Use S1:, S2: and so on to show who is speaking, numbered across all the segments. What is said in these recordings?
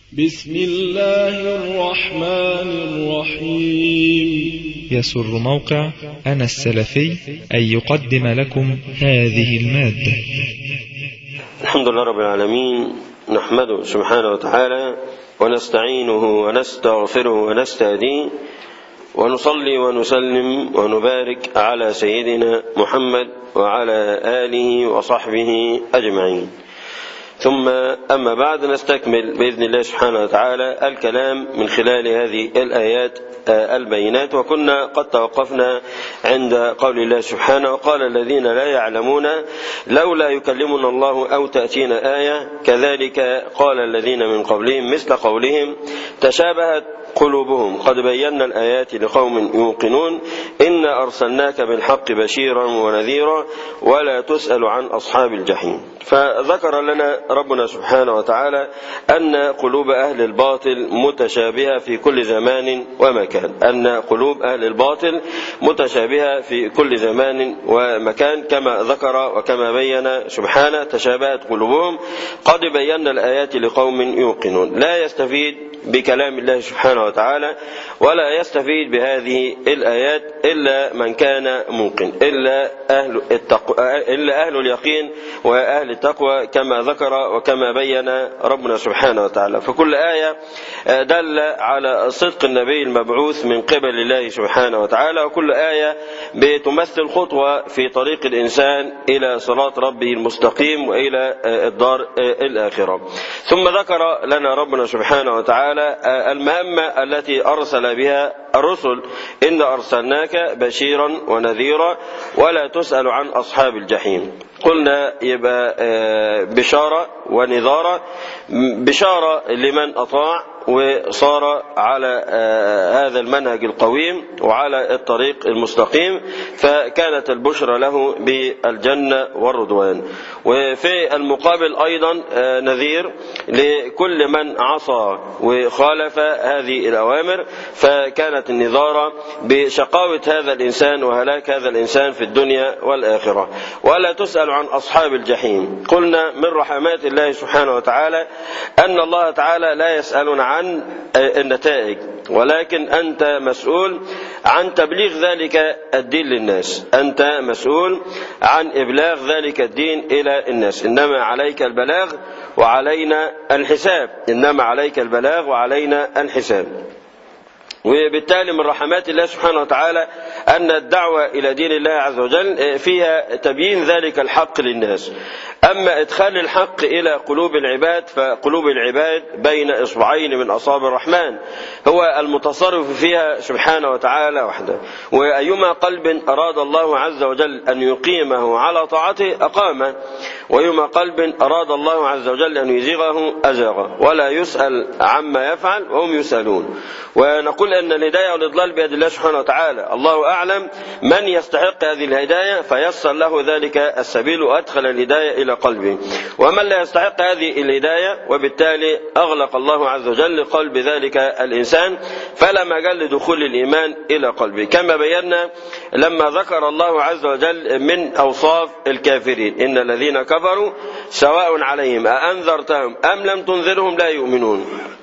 S1: بسم الله الرحمن الرحيم
S2: يسر موقع أنا السلفي أن يقدم لكم هذه المادة
S3: الحمد لله رب العالمين نحمده سبحانه وتعالى ونستعينه ونستغفره ونستهديه ونصلي ونسلم ونبارك على سيدنا محمد وعلى آله وصحبه أجمعين ثم أما بعد نستكمل بإذن الله سبحانه وتعالى الكلام من خلال هذه الآيات البينات وكنا قد توقفنا عند قول الله سبحانه وقال الذين لا يعلمون لولا يكلمنا الله أو تأتينا آية كذلك قال الذين من قبلهم مثل قولهم تشابهت قلوبهم قد بينا الآيات لقوم يوقنون إنا أرسلناك بالحق بشيرا ونذيرا ولا تسأل عن أصحاب الجحيم فذكر لنا ربنا سبحانه وتعالى أن قلوب أهل الباطل متشابهة في كل زمان ومكان أن قلوب أهل الباطل متشابهة في كل زمان ومكان كما ذكر وكما بين سبحانه تشابهت قلوبهم قد بينا الآيات لقوم يوقنون لا يستفيد بكلام الله سبحانه وتعالى ولا يستفيد بهذه الآيات إلا من كان موقن إلا أهل التقوى إلا أهل اليقين وأهل التقوى كما ذكر وكما بين ربنا سبحانه وتعالى فكل آية دل على صدق النبي المبعوث من قبل الله سبحانه وتعالى وكل آية بتمثل خطوة في طريق الإنسان إلى صراط ربه المستقيم وإلى الدار الآخرة ثم ذكر لنا ربنا سبحانه وتعالى المهمة التي أرسل بها الرسل إن أرسلناك بشيرا ونذيرا ولا تسأل عن أصحاب الجحيم قلنا يبقى بشارة ونذارة بشارة لمن أطاع وصار على هذا المنهج القويم وعلى الطريق المستقيم فكانت البشرى له بالجنة والرضوان وفي المقابل أيضا نذير لكل من عصى وخالف هذه الأوامر فكانت النظارة بشقاوة هذا الإنسان وهلاك هذا الإنسان في الدنيا والآخرة ولا تسأل عن أصحاب الجحيم قلنا من رحمات الله سبحانه وتعالى أن الله تعالى لا يسألنا عن النتائج ولكن أنت مسؤول عن تبليغ ذلك الدين للناس أنت مسؤول عن إبلاغ ذلك الدين إلى الناس إنما عليك البلاغ وعلينا الحساب إنما عليك البلاغ وعلينا الحساب وبالتالي من رحمات الله سبحانه وتعالى أن الدعوة إلى دين الله عز وجل فيها تبيين ذلك الحق للناس أما إدخال الحق إلى قلوب العباد فقلوب العباد بين إصبعين من أصابع الرحمن هو المتصرف فيها سبحانه وتعالى وحده وأيما قلب أراد الله عز وجل أن يقيمه على طاعته أقامه وأيما قلب أراد الله عز وجل أن يزيغه أزاغه ولا يسأل عما يفعل وهم يسألون ونقول أن الهداية والإضلال بيد الله سبحانه وتعالى الله أعلم من يستحق هذه الهداية فيسر له ذلك السبيل وأدخل الهداية إلى قلبه ومن لا يستحق هذه الهداية وبالتالي أغلق الله عز وجل قلب ذلك الإنسان فلا مجال لدخول الإيمان إلى قلبه كما بينا لما ذكر الله عز وجل من أوصاف الكافرين إن الذين كفروا سواء عليهم أأنذرتهم أم لم تنذرهم لا يؤمنون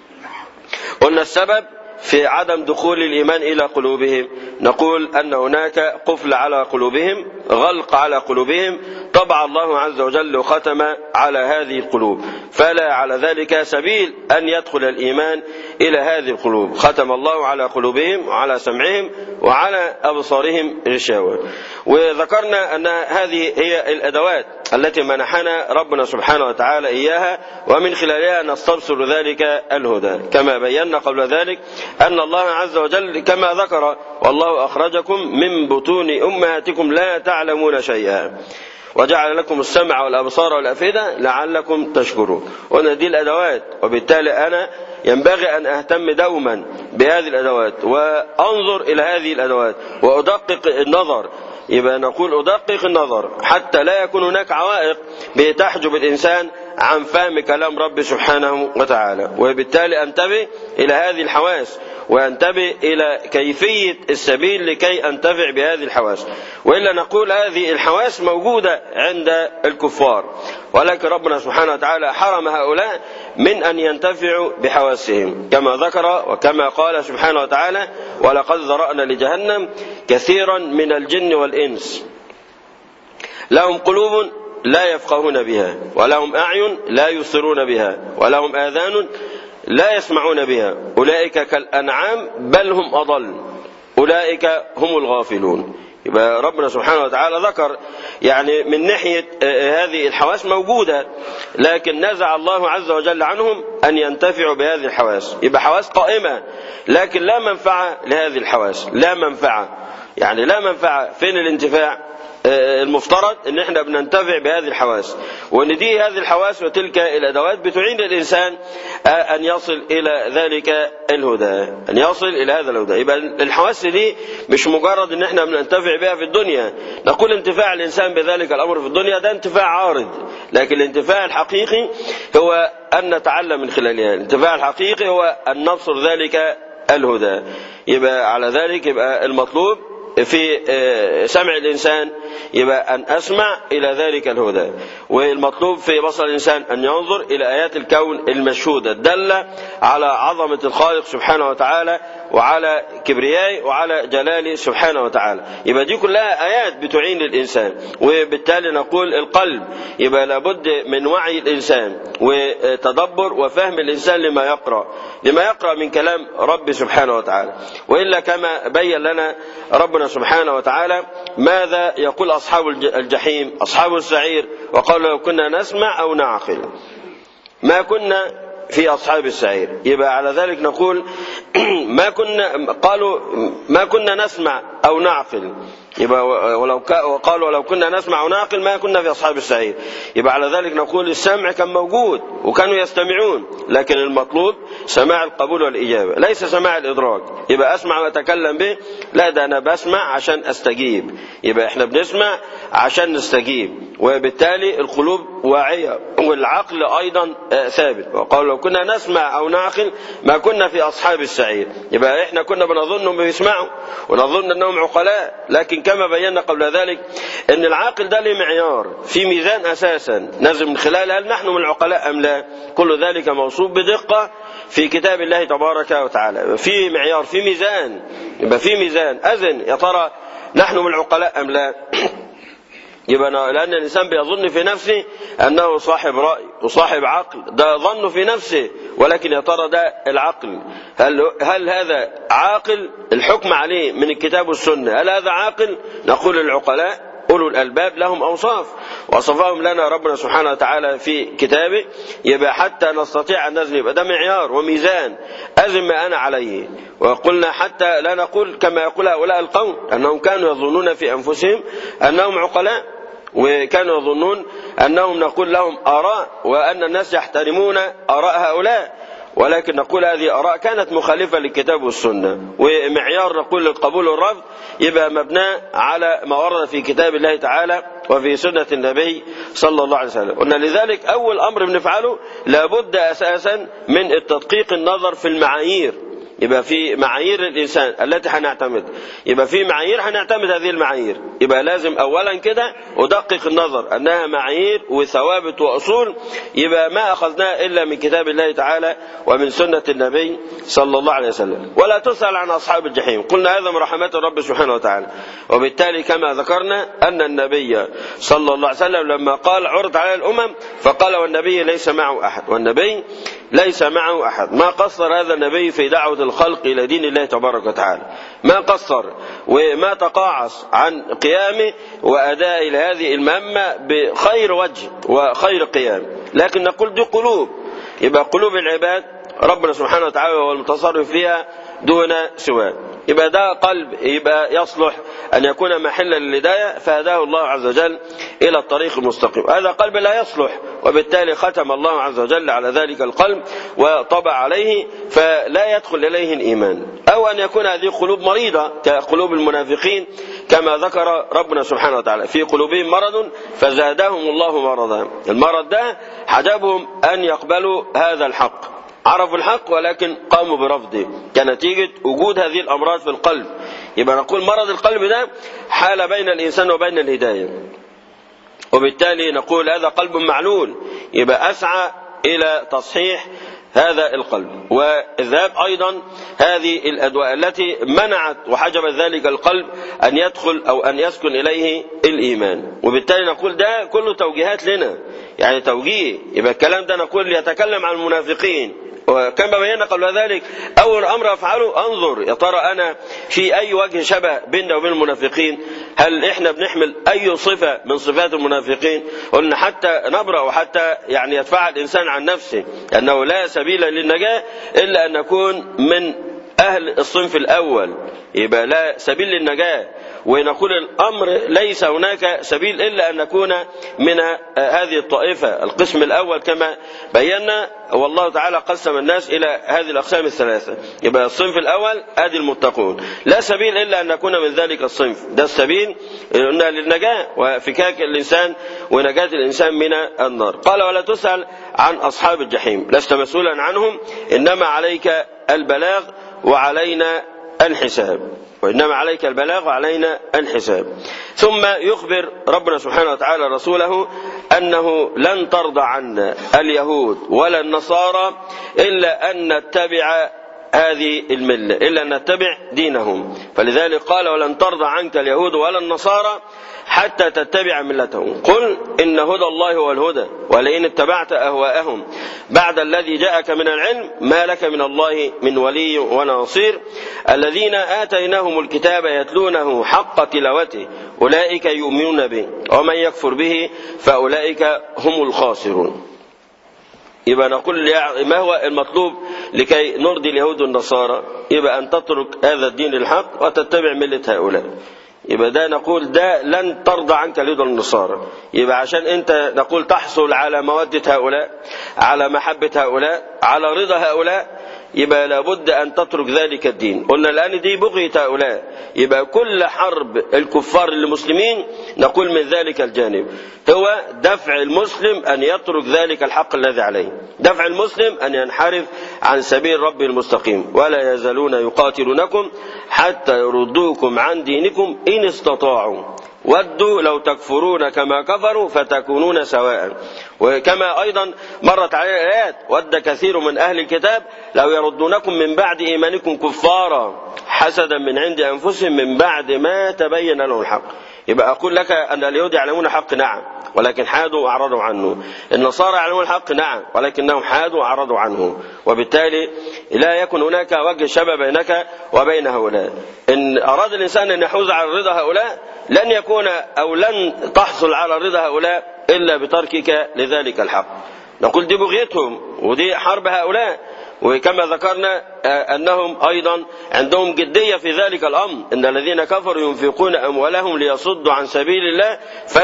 S3: قلنا السبب في عدم دخول الإيمان إلى قلوبهم نقول أن هناك قفل على قلوبهم غلق على قلوبهم طبع الله عز وجل وختم على هذه القلوب فلا على ذلك سبيل أن يدخل الإيمان إلى هذه القلوب ختم الله على قلوبهم وعلى سمعهم وعلى أبصارهم غشاوة وذكرنا أن هذه هي الأدوات التي منحنا ربنا سبحانه وتعالى إياها ومن خلالها نستبصر ذلك الهدى كما بينا قبل ذلك أن الله عز وجل كما ذكر والله أخرجكم من بطون أمهاتكم لا تعلمون شيئا وجعل لكم السمع والأبصار والأفئدة لعلكم تشكرون وأن دي الأدوات وبالتالي أنا ينبغي أن أهتم دوما بهذه الأدوات وأنظر إلى هذه الأدوات وأدقق النظر يبقى نقول أدقق النظر حتى لا يكون هناك عوائق بتحجب الإنسان عن فهم كلام رب سبحانه وتعالى وبالتالي أنتبه إلى هذه الحواس وينتبه إلى كيفية السبيل لكي أنتفع بهذه الحواس وإلا نقول هذه الحواس موجودة عند الكفار ولكن ربنا سبحانه وتعالى حرم هؤلاء من أن ينتفعوا بحواسهم كما ذكر وكما قال سبحانه وتعالى ولقد ذرأنا لجهنم كثيرا من الجن والإنس لهم قلوب لا يفقهون بها ولهم أعين لا يبصرون بها ولهم آذان لا يسمعون بها أولئك كالأنعام بل هم أضل أولئك هم الغافلون يبقى ربنا سبحانه وتعالى ذكر يعني من ناحية هذه الحواس موجودة لكن نزع الله عز وجل عنهم أن ينتفعوا بهذه الحواس يبقى حواس قائمة لكن لا منفعة لهذه الحواس لا منفعة يعني لا منفعة فين الانتفاع المفترض ان احنا بننتفع بهذه الحواس وان دي هذه الحواس وتلك الادوات بتعين الانسان ان يصل الى ذلك الهدى ان يصل الى هذا الهدى يبقى الحواس دي مش مجرد ان احنا بننتفع بها في الدنيا نقول انتفاع الانسان بذلك الامر في الدنيا ده انتفاع عارض لكن الانتفاع الحقيقي هو ان نتعلم من خلالها الانتفاع الحقيقي هو ان نبصر ذلك الهدى يبقى على ذلك يبقى المطلوب في سمع الإنسان يبقى أن أسمع إلى ذلك الهدى والمطلوب في بصر الإنسان أن ينظر إلى آيات الكون المشهودة الدالة على عظمة الخالق سبحانه وتعالى وعلى كبريائه وعلى جلاله سبحانه وتعالى يبقى دي كلها آيات بتعين الإنسان وبالتالي نقول القلب يبقى لابد من وعي الإنسان وتدبر وفهم الإنسان لما يقرأ لما يقرأ من كلام رب سبحانه وتعالى وإلا كما بين لنا ربنا سبحانه وتعالى ماذا يقول أصحاب الجحيم أصحاب السعير وقالوا لو كنا نسمع أو نعقل ما كنا في أصحاب السعير يبقى على ذلك نقول ما كنا قالوا ما كنا نسمع أو نعقل يبقى ولو وقالوا ولو كنا نسمع ونعقل ما كنا في اصحاب السعير يبقى على ذلك نقول السمع كان موجود وكانوا يستمعون لكن المطلوب سماع القبول والاجابه ليس سماع الادراك يبقى اسمع واتكلم به لا ده انا بسمع عشان استجيب يبقى احنا بنسمع عشان نستجيب وبالتالي القلوب واعيه والعقل ايضا ثابت وقالوا لو كنا نسمع او نعقل ما كنا في اصحاب السعير يبقى احنا كنا بنظن انهم بيسمعوا ونظن انهم عقلاء لكن كما بينا قبل ذلك ان العاقل ده له معيار في ميزان اساسا نازل من خلاله هل نحن من العقلاء ام لا كل ذلك موصوف بدقه في كتاب الله تبارك وتعالى في معيار في ميزان يبقى في ميزان اذن يا ترى نحن من العقلاء ام لا يبقى لأن الإنسان بيظن في نفسه أنه صاحب رأي وصاحب عقل ده ظنه في نفسه ولكن يا ترى ده العقل هل, هل هذا عاقل الحكم عليه من الكتاب والسنة هل هذا عاقل نقول العقلاء أولو الألباب لهم أوصاف وصفهم لنا ربنا سبحانه وتعالى في كتابه يبقى حتى نستطيع أن نزن يبقى ده معيار وميزان أزم ما أنا عليه وقلنا حتى لا نقول كما يقول هؤلاء القوم أنهم كانوا يظنون في أنفسهم أنهم عقلاء وكانوا يظنون أنهم نقول لهم آراء وأن الناس يحترمون آراء هؤلاء ولكن نقول هذه آراء كانت مخالفة للكتاب والسنة ومعيار نقول للقبول والرفض يبقى مبنى على ما ورد في كتاب الله تعالى وفي سنة النبي صلى الله عليه وسلم قلنا لذلك أول أمر بنفعله لابد أساسا من التدقيق النظر في المعايير يبقى في معايير الانسان التي هنعتمد يبقى في معايير هنعتمد هذه المعايير يبقى لازم اولا كده ادقق النظر انها معايير وثوابت واصول يبقى ما اخذناه الا من كتاب الله تعالى ومن سنه النبي صلى الله عليه وسلم ولا تسال عن اصحاب الجحيم قلنا هذا من رحمات الرب سبحانه وتعالى وبالتالي كما ذكرنا ان النبي صلى الله عليه وسلم لما قال عرض على الامم فقال والنبي ليس معه احد والنبي ليس معه احد ما قصر هذا النبي في دعوه الخلق الى دين الله تبارك وتعالى ما قصر وما تقاعس عن قيامه واداء الى هذه المهمه بخير وجه وخير قيام لكن نقول دي قلوب يبقى قلوب العباد ربنا سبحانه وتعالى هو المتصرف فيها دون سواه يبقى ده قلب يبقى يصلح أن يكون محلا للهداية فهداه الله عز وجل إلى الطريق المستقيم هذا قلب لا يصلح وبالتالي ختم الله عز وجل على ذلك القلب وطبع عليه فلا يدخل إليه الإيمان أو أن يكون هذه قلوب مريضة كقلوب المنافقين كما ذكر ربنا سبحانه وتعالى في قلوبهم مرض فزادهم الله مرضا المرض ده حجبهم أن يقبلوا هذا الحق عرفوا الحق ولكن قاموا برفضه كنتيجة وجود هذه الأمراض في القلب يبقى نقول مرض القلب ده حال بين الإنسان وبين الهداية وبالتالي نقول هذا قلب معلول يبقى أسعى إلى تصحيح هذا القلب وذهاب أيضا هذه الأدواء التي منعت وحجبت ذلك القلب أن يدخل أو أن يسكن إليه الإيمان وبالتالي نقول ده كله توجيهات لنا يعني توجيه يبقى الكلام ده نقول يتكلم عن المنافقين وكما بينا قبل ذلك أول أمر أفعله أنظر يا ترى أنا في أي وجه شبه بيننا وبين المنافقين هل إحنا بنحمل أي صفة من صفات المنافقين قلنا حتى نبرأ وحتى يعني يدفع الإنسان عن نفسه أنه لا سبيل للنجاة إلا أن نكون من أهل الصنف الأول يبقى لا سبيل للنجاة ونقول الأمر ليس هناك سبيل إلا أن نكون من هذه الطائفة القسم الأول كما بينا والله تعالى قسم الناس إلى هذه الأقسام الثلاثة يبقى الصنف الأول أدي المتقون لا سبيل إلا أن نكون من ذلك الصنف ده السبيل قلنا للنجاة وفكاك الإنسان ونجاة الإنسان من النار قال ولا تسأل عن أصحاب الجحيم لست مسؤولا عنهم إنما عليك البلاغ وعلينا الحساب وإنما عليك البلاغ وعلينا الحساب ثم يخبر ربنا سبحانه وتعالى رسوله أنه لن ترضى عنا اليهود ولا النصارى إلا أن نتبع هذه الملة إلا أن نتبع دينهم فلذلك قال ولن ترضى عنك اليهود ولا النصارى حتى تتبع ملتهم قل إن هدى الله هو الهدى ولئن اتبعت أهواءهم بعد الذي جاءك من العلم ما لك من الله من ولي ولا نصير الذين آتيناهم الكتاب يتلونه حق تلاوته أولئك يؤمنون به ومن يكفر به فأولئك هم الخاسرون يبقى نقول ما هو المطلوب لكي نرضي اليهود والنصارى يبقى أن تترك هذا الدين الحق وتتبع ملة هؤلاء يبقى ده نقول ده لن ترضى عنك اليهود والنصارى يبقى عشان انت نقول تحصل على مودة هؤلاء على محبة هؤلاء على رضا هؤلاء يبقى لابد أن تترك ذلك الدين قلنا الآن دي بغية هؤلاء يبقى كل حرب الكفار للمسلمين نقول من ذلك الجانب هو دفع المسلم أن يترك ذلك الحق الذي عليه دفع المسلم أن ينحرف عن سبيل رب المستقيم ولا يزالون يقاتلونكم حتى يردوكم عن دينكم إن استطاعوا ودوا لو تكفرون كما كفروا فتكونون سواء وكما أيضا مرت علينا الآيات ود كثير من أهل الكتاب لو يردونكم من بعد إيمانكم كفارا حسدا من عند أنفسهم من بعد ما تبين لهم الحق يبقى أقول لك أن اليهود يعلمون الحق نعم ولكن حادوا وأعرضوا عنه النصارى يعلمون الحق نعم ولكنهم حادوا وأعرضوا عنه وبالتالي لا يكن هناك وجه شبه بينك وبين هؤلاء إن أراد الإنسان أن يحوز على رضا هؤلاء لن يكون أو لن تحصل على رضا هؤلاء إلا بتركك لذلك الحق نقول دي بغيتهم ودي حرب هؤلاء وكما ذكرنا أنهم أيضا عندهم جدية في ذلك الأمر إن الذين كفروا ينفقون أموالهم ليصدوا عن سبيل الله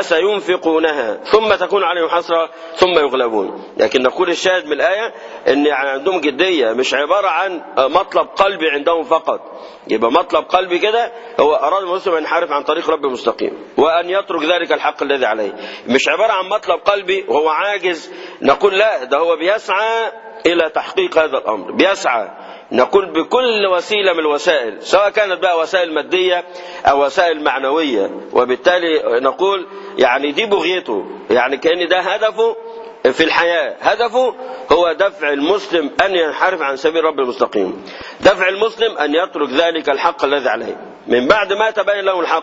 S3: فسينفقونها ثم تكون عليهم حسرة ثم يغلبون لكن نقول الشاهد من الآية أن يعني عندهم جدية مش عبارة عن مطلب قلبي عندهم فقط يبقى مطلب قلبي كده هو أراد المسلم أن ينحرف عن طريق رب مستقيم وأن يترك ذلك الحق الذي عليه مش عبارة عن مطلب قلبي وهو عاجز نقول لا ده هو بيسعى إلى تحقيق هذا الأمر بيسعى نقول بكل وسيلة من الوسائل سواء كانت بقى وسائل مادية أو وسائل معنوية وبالتالي نقول يعني دي بغيته يعني كأن ده هدفه في الحياة هدفه هو دفع المسلم أن ينحرف عن سبيل رب المستقيم دفع المسلم أن يترك ذلك الحق الذي عليه من بعد ما تبين له الحق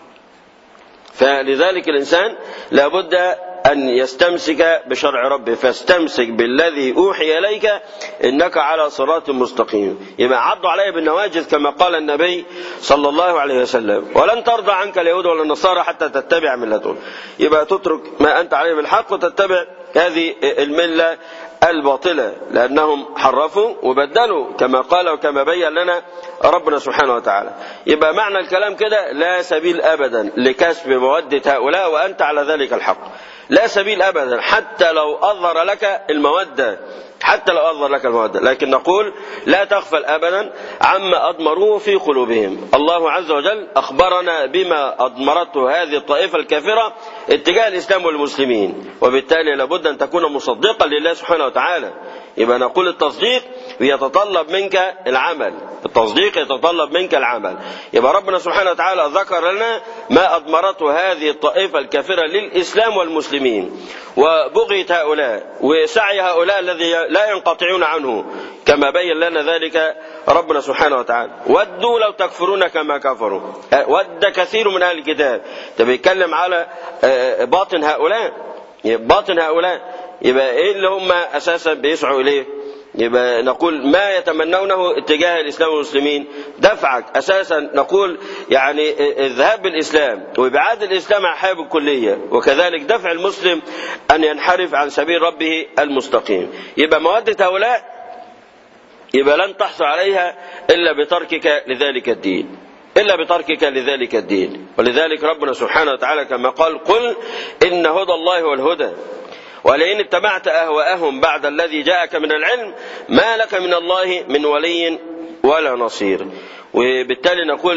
S3: فلذلك الإنسان لابد أن يستمسك بشرع ربه فاستمسك بالذي أوحي إليك إنك على صراط مستقيم يبقى عضوا عليه بالنواجذ كما قال النبي صلى الله عليه وسلم ولن ترضى عنك اليهود ولا النصارى حتى تتبع ملتهم يبقى تترك ما أنت عليه بالحق وتتبع هذه الملة الباطلة لأنهم حرفوا وبدلوا كما قال وكما بين لنا ربنا سبحانه وتعالى يبقى معنى الكلام كده لا سبيل أبدا لكسب مودة هؤلاء وأنت على ذلك الحق لا سبيل أبدا حتى لو أظهر لك المودة حتى لو أظهر لك المودة لكن نقول لا تغفل أبدا عما أضمروه في قلوبهم الله عز وجل أخبرنا بما أضمرته هذه الطائفة الكافرة اتجاه الإسلام والمسلمين وبالتالي لابد أن تكون مصدقا لله سبحانه وتعالى يبقى نقول التصديق يتطلب منك العمل التصديق يتطلب منك العمل يبقى ربنا سبحانه وتعالى ذكر لنا ما أضمرته هذه الطائفة الكافرة للإسلام والمسلمين وبغية هؤلاء وسعي هؤلاء الذي لا ينقطعون عنه كما بين لنا ذلك ربنا سبحانه وتعالى ودوا لو تكفرون كما كفروا ود كثير من أهل الكتاب ده بيتكلم على باطن هؤلاء باطن هؤلاء يبقى ايه اللي هم اساسا بيسعوا اليه يبقى نقول ما يتمنونه اتجاه الاسلام والمسلمين دفعك اساسا نقول يعني الذهاب بالاسلام وابعاد الاسلام عن حياه الكليه وكذلك دفع المسلم ان ينحرف عن سبيل ربه المستقيم يبقى موده هؤلاء يبقى لن تحصل عليها الا بتركك لذلك الدين إلا بتركك لذلك الدين ولذلك ربنا سبحانه وتعالى كما قال قل إن هدى الله هو الهدى ولئن اتبعت أهواءهم بعد الذي جاءك من العلم ما لك من الله من ولي ولا نصير وبالتالي نقول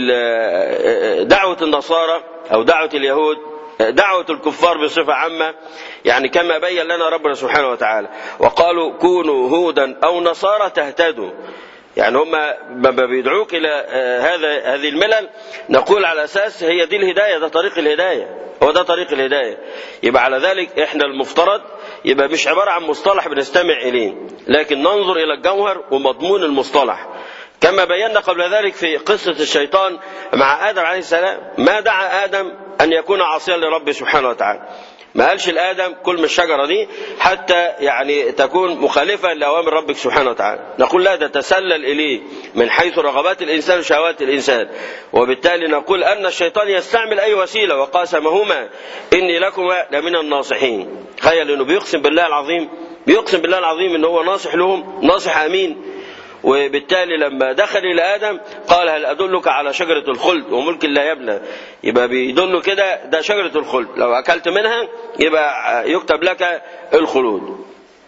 S3: دعوة النصارى أو دعوة اليهود دعوة الكفار بصفة عامة يعني كما بين لنا ربنا سبحانه وتعالى وقالوا كونوا هودا أو نصارى تهتدوا يعني هم لما بيدعوك الى هذا هذه الملل نقول على اساس هي دي الهدايه ده طريق الهدايه هو ده طريق الهدايه يبقى على ذلك احنا المفترض يبقى مش عباره عن مصطلح بنستمع اليه لكن ننظر الى الجوهر ومضمون المصطلح كما بينا قبل ذلك في قصة الشيطان مع آدم عليه السلام ما دعا آدم أن يكون عاصيا لربه سبحانه وتعالى ما قالش لآدم كل من الشجرة دي حتى يعني تكون مخالفة لأوامر ربك سبحانه وتعالى نقول لا ده تسلل إليه من حيث رغبات الإنسان وشهوات الإنسان وبالتالي نقول أن الشيطان يستعمل أي وسيلة وقاسمهما إني لكما لمن الناصحين تخيل إنه بيقسم بالله العظيم بيقسم بالله العظيم إن هو ناصح لهم ناصح أمين وبالتالي لما دخل الى ادم قال هل ادلك على شجره الخلد وملك لا يبلى يبقى بيدل كده ده شجره الخلد لو اكلت منها يبقى يكتب لك الخلود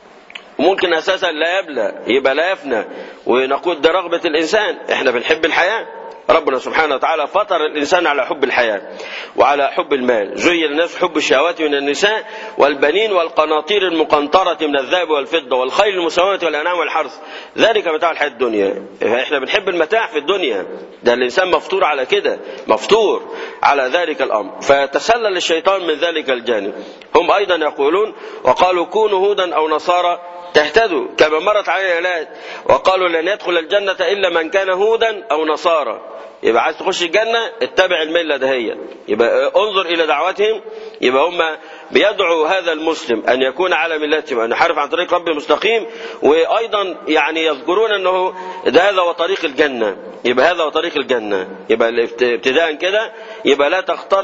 S3: وممكن اساسا لا يبلى يبقى لا يفنى ونقول ده رغبه الانسان احنا بنحب الحياه ربنا سبحانه وتعالى فطر الإنسان على حب الحياة وعلى حب المال زين الناس حب الشهوات من النساء والبنين والقناطير المقنطرة من الذهب والفضة والخيل المسومة والأنعام والحرث ذلك متاع الحياة الدنيا احنا بنحب المتاع في الدنيا ده الإنسان مفطور على كده مفطور على ذلك الأمر فتسلل الشيطان من ذلك الجانب هم أيضا يقولون وقالوا كونوا هودا أو نصارى تهتدوا كما مرت علينا الآيات وقالوا لن يدخل الجنة إلا من كان هودا أو نصارى يبقى عايز تخش الجنة اتبع الملة دهية يبقى انظر إلى دعوتهم يبقى هم بيدعو هذا المسلم أن يكون على ملتهم وأن يحرف عن طريق ربه المستقيم وأيضا يعني يذكرون أنه ده هذا هو طريق الجنة يبقى هذا هو طريق الجنة يبقى ابتداء كده يبقى لا تختر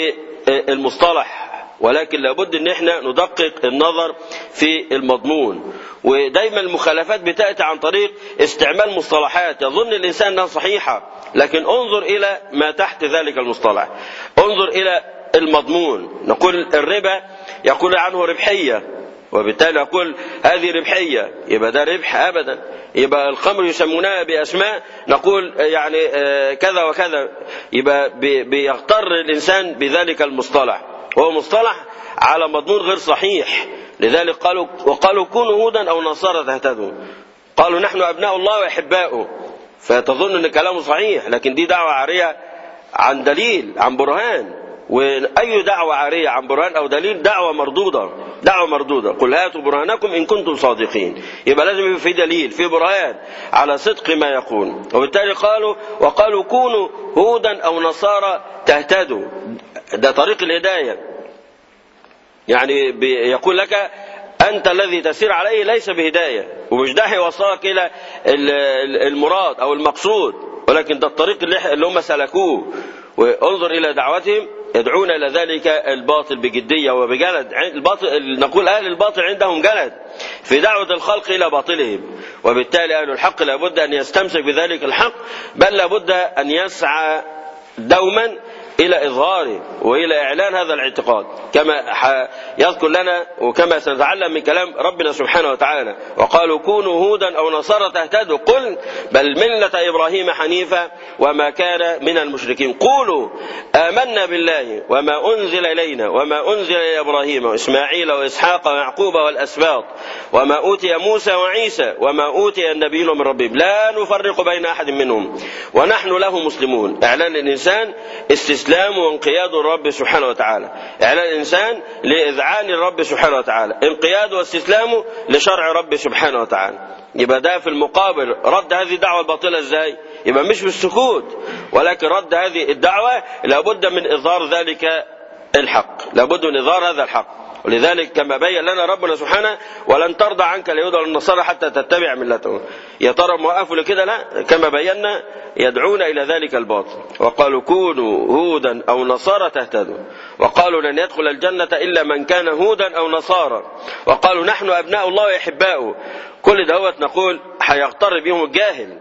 S3: بالمصطلح ولكن لابد ان احنا ندقق النظر في المضمون ودايما المخالفات بتاتي عن طريق استعمال مصطلحات يظن الانسان انها صحيحه لكن انظر الى ما تحت ذلك المصطلح انظر الى المضمون نقول الربا يقول عنه ربحيه وبالتالي نقول هذه ربحيه يبقى ده ربح ابدا يبقى الخمر يسمونها باسماء نقول يعني كذا وكذا يبقى بيغتر الانسان بذلك المصطلح هو مصطلح على مضمون غير صحيح لذلك قالوا وقالوا كونوا هودا او نصارى تهتدوا قالوا نحن ابناء الله واحباؤه فتظن ان كلامه صحيح لكن دي دعوه عاريه عن دليل عن برهان واي دعوه عاريه عن برهان او دليل دعوه مردوده دعوه مردوده قل هاتوا برهانكم ان كنتم صادقين يبقى لازم يبقى في دليل في برهان على صدق ما يقول وبالتالي قالوا وقالوا كونوا هودا او نصارى تهتدوا ده طريق الهدايه يعني يقول لك أنت الذي تسير عليه ليس بهداية ومش ده هيوصلك إلى المراد أو المقصود ولكن ده الطريق اللي هم سلكوه وانظر إلى دعوتهم يدعون إلى ذلك الباطل بجدية وبجلد الباطل نقول أهل الباطل عندهم جلد في دعوة الخلق إلى باطلهم وبالتالي أهل الحق لابد أن يستمسك بذلك الحق بل لابد أن يسعى دوما إلى إظهاره وإلى إعلان هذا الاعتقاد كما يذكر لنا وكما سنتعلم من كلام ربنا سبحانه وتعالى وقالوا كونوا هودا أو نصارى تهتدوا قل بل ملة إبراهيم حنيفا وما كان من المشركين قولوا آمنا بالله وما أنزل إلينا وما أنزل إلى إبراهيم وإسماعيل وإسحاق ويعقوب والأسباط وما أوتي موسى وعيسى وما أوتي النبيون من ربهم لا نفرق بين أحد منهم ونحن له مسلمون إعلان الإنسان استسلام وانقياد الرب سبحانه وتعالى إعلان الإنسان لإذعان الرب سبحانه وتعالى انقياد واستسلامه لشرع رب سبحانه وتعالى يبقى ده في المقابل رد هذه الدعوة الباطلة ازاي يبقى مش بالسكوت ولكن رد هذه الدعوة لابد من إظهار ذلك الحق لابد من إظهار هذا الحق ولذلك كما بين لنا ربنا سبحانه ولن ترضى عنك اليهود ولا النصارى حتى تتبع ملتهم يا ترى موقفوا لكده لا كما بينا يدعون الى ذلك الباطل وقالوا كونوا هودا او نصارى تهتدوا وقالوا لن يدخل الجنه الا من كان هودا او نصارى وقالوا نحن ابناء الله واحباؤه كل دوت نقول هيغتر بهم الجاهل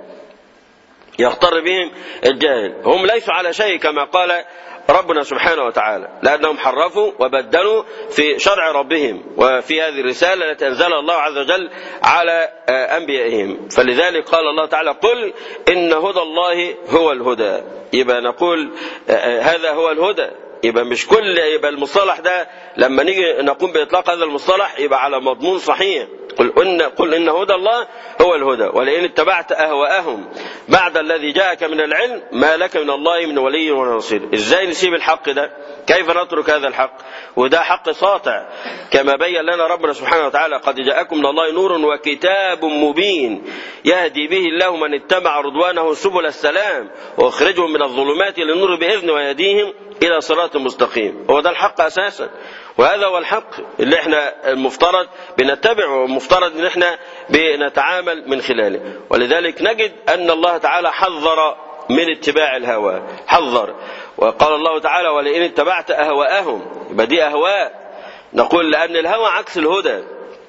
S3: يغتر بهم الجاهل هم ليسوا على شيء كما قال ربنا سبحانه وتعالى لأنهم حرفوا وبدلوا في شرع ربهم وفي هذه الرسالة التي أنزلها الله عز وجل على أنبيائهم فلذلك قال الله تعالى قل إن هدى الله هو الهدى يبقى نقول هذا هو الهدى يبقى مش كل يبقى المصطلح ده لما نيجي نقوم بإطلاق هذا المصطلح يبقى على مضمون صحيح قل إن, قل إن هدى الله هو الهدى ولئن اتبعت أهواءهم بعد الذي جاءك من العلم ما لك من الله من ولي ولا نصير إزاي نسيب الحق ده كيف نترك هذا الحق وده حق ساطع كما بين لنا ربنا سبحانه وتعالى قد جاءكم من الله نور وكتاب مبين يهدي به الله من اتبع رضوانه سبل السلام واخرجهم من الظلمات للنور بإذن ويهديهم إلى صراط مستقيم هو ده الحق أساسا وهذا هو الحق اللي احنا المفترض بنتبعه والمفترض ان احنا بنتعامل من خلاله ولذلك نجد ان الله تعالى حذر من اتباع الهوى حذر وقال الله تعالى ولئن اتبعت اهواءهم يبقى دي اهواء نقول لان الهوى عكس الهدى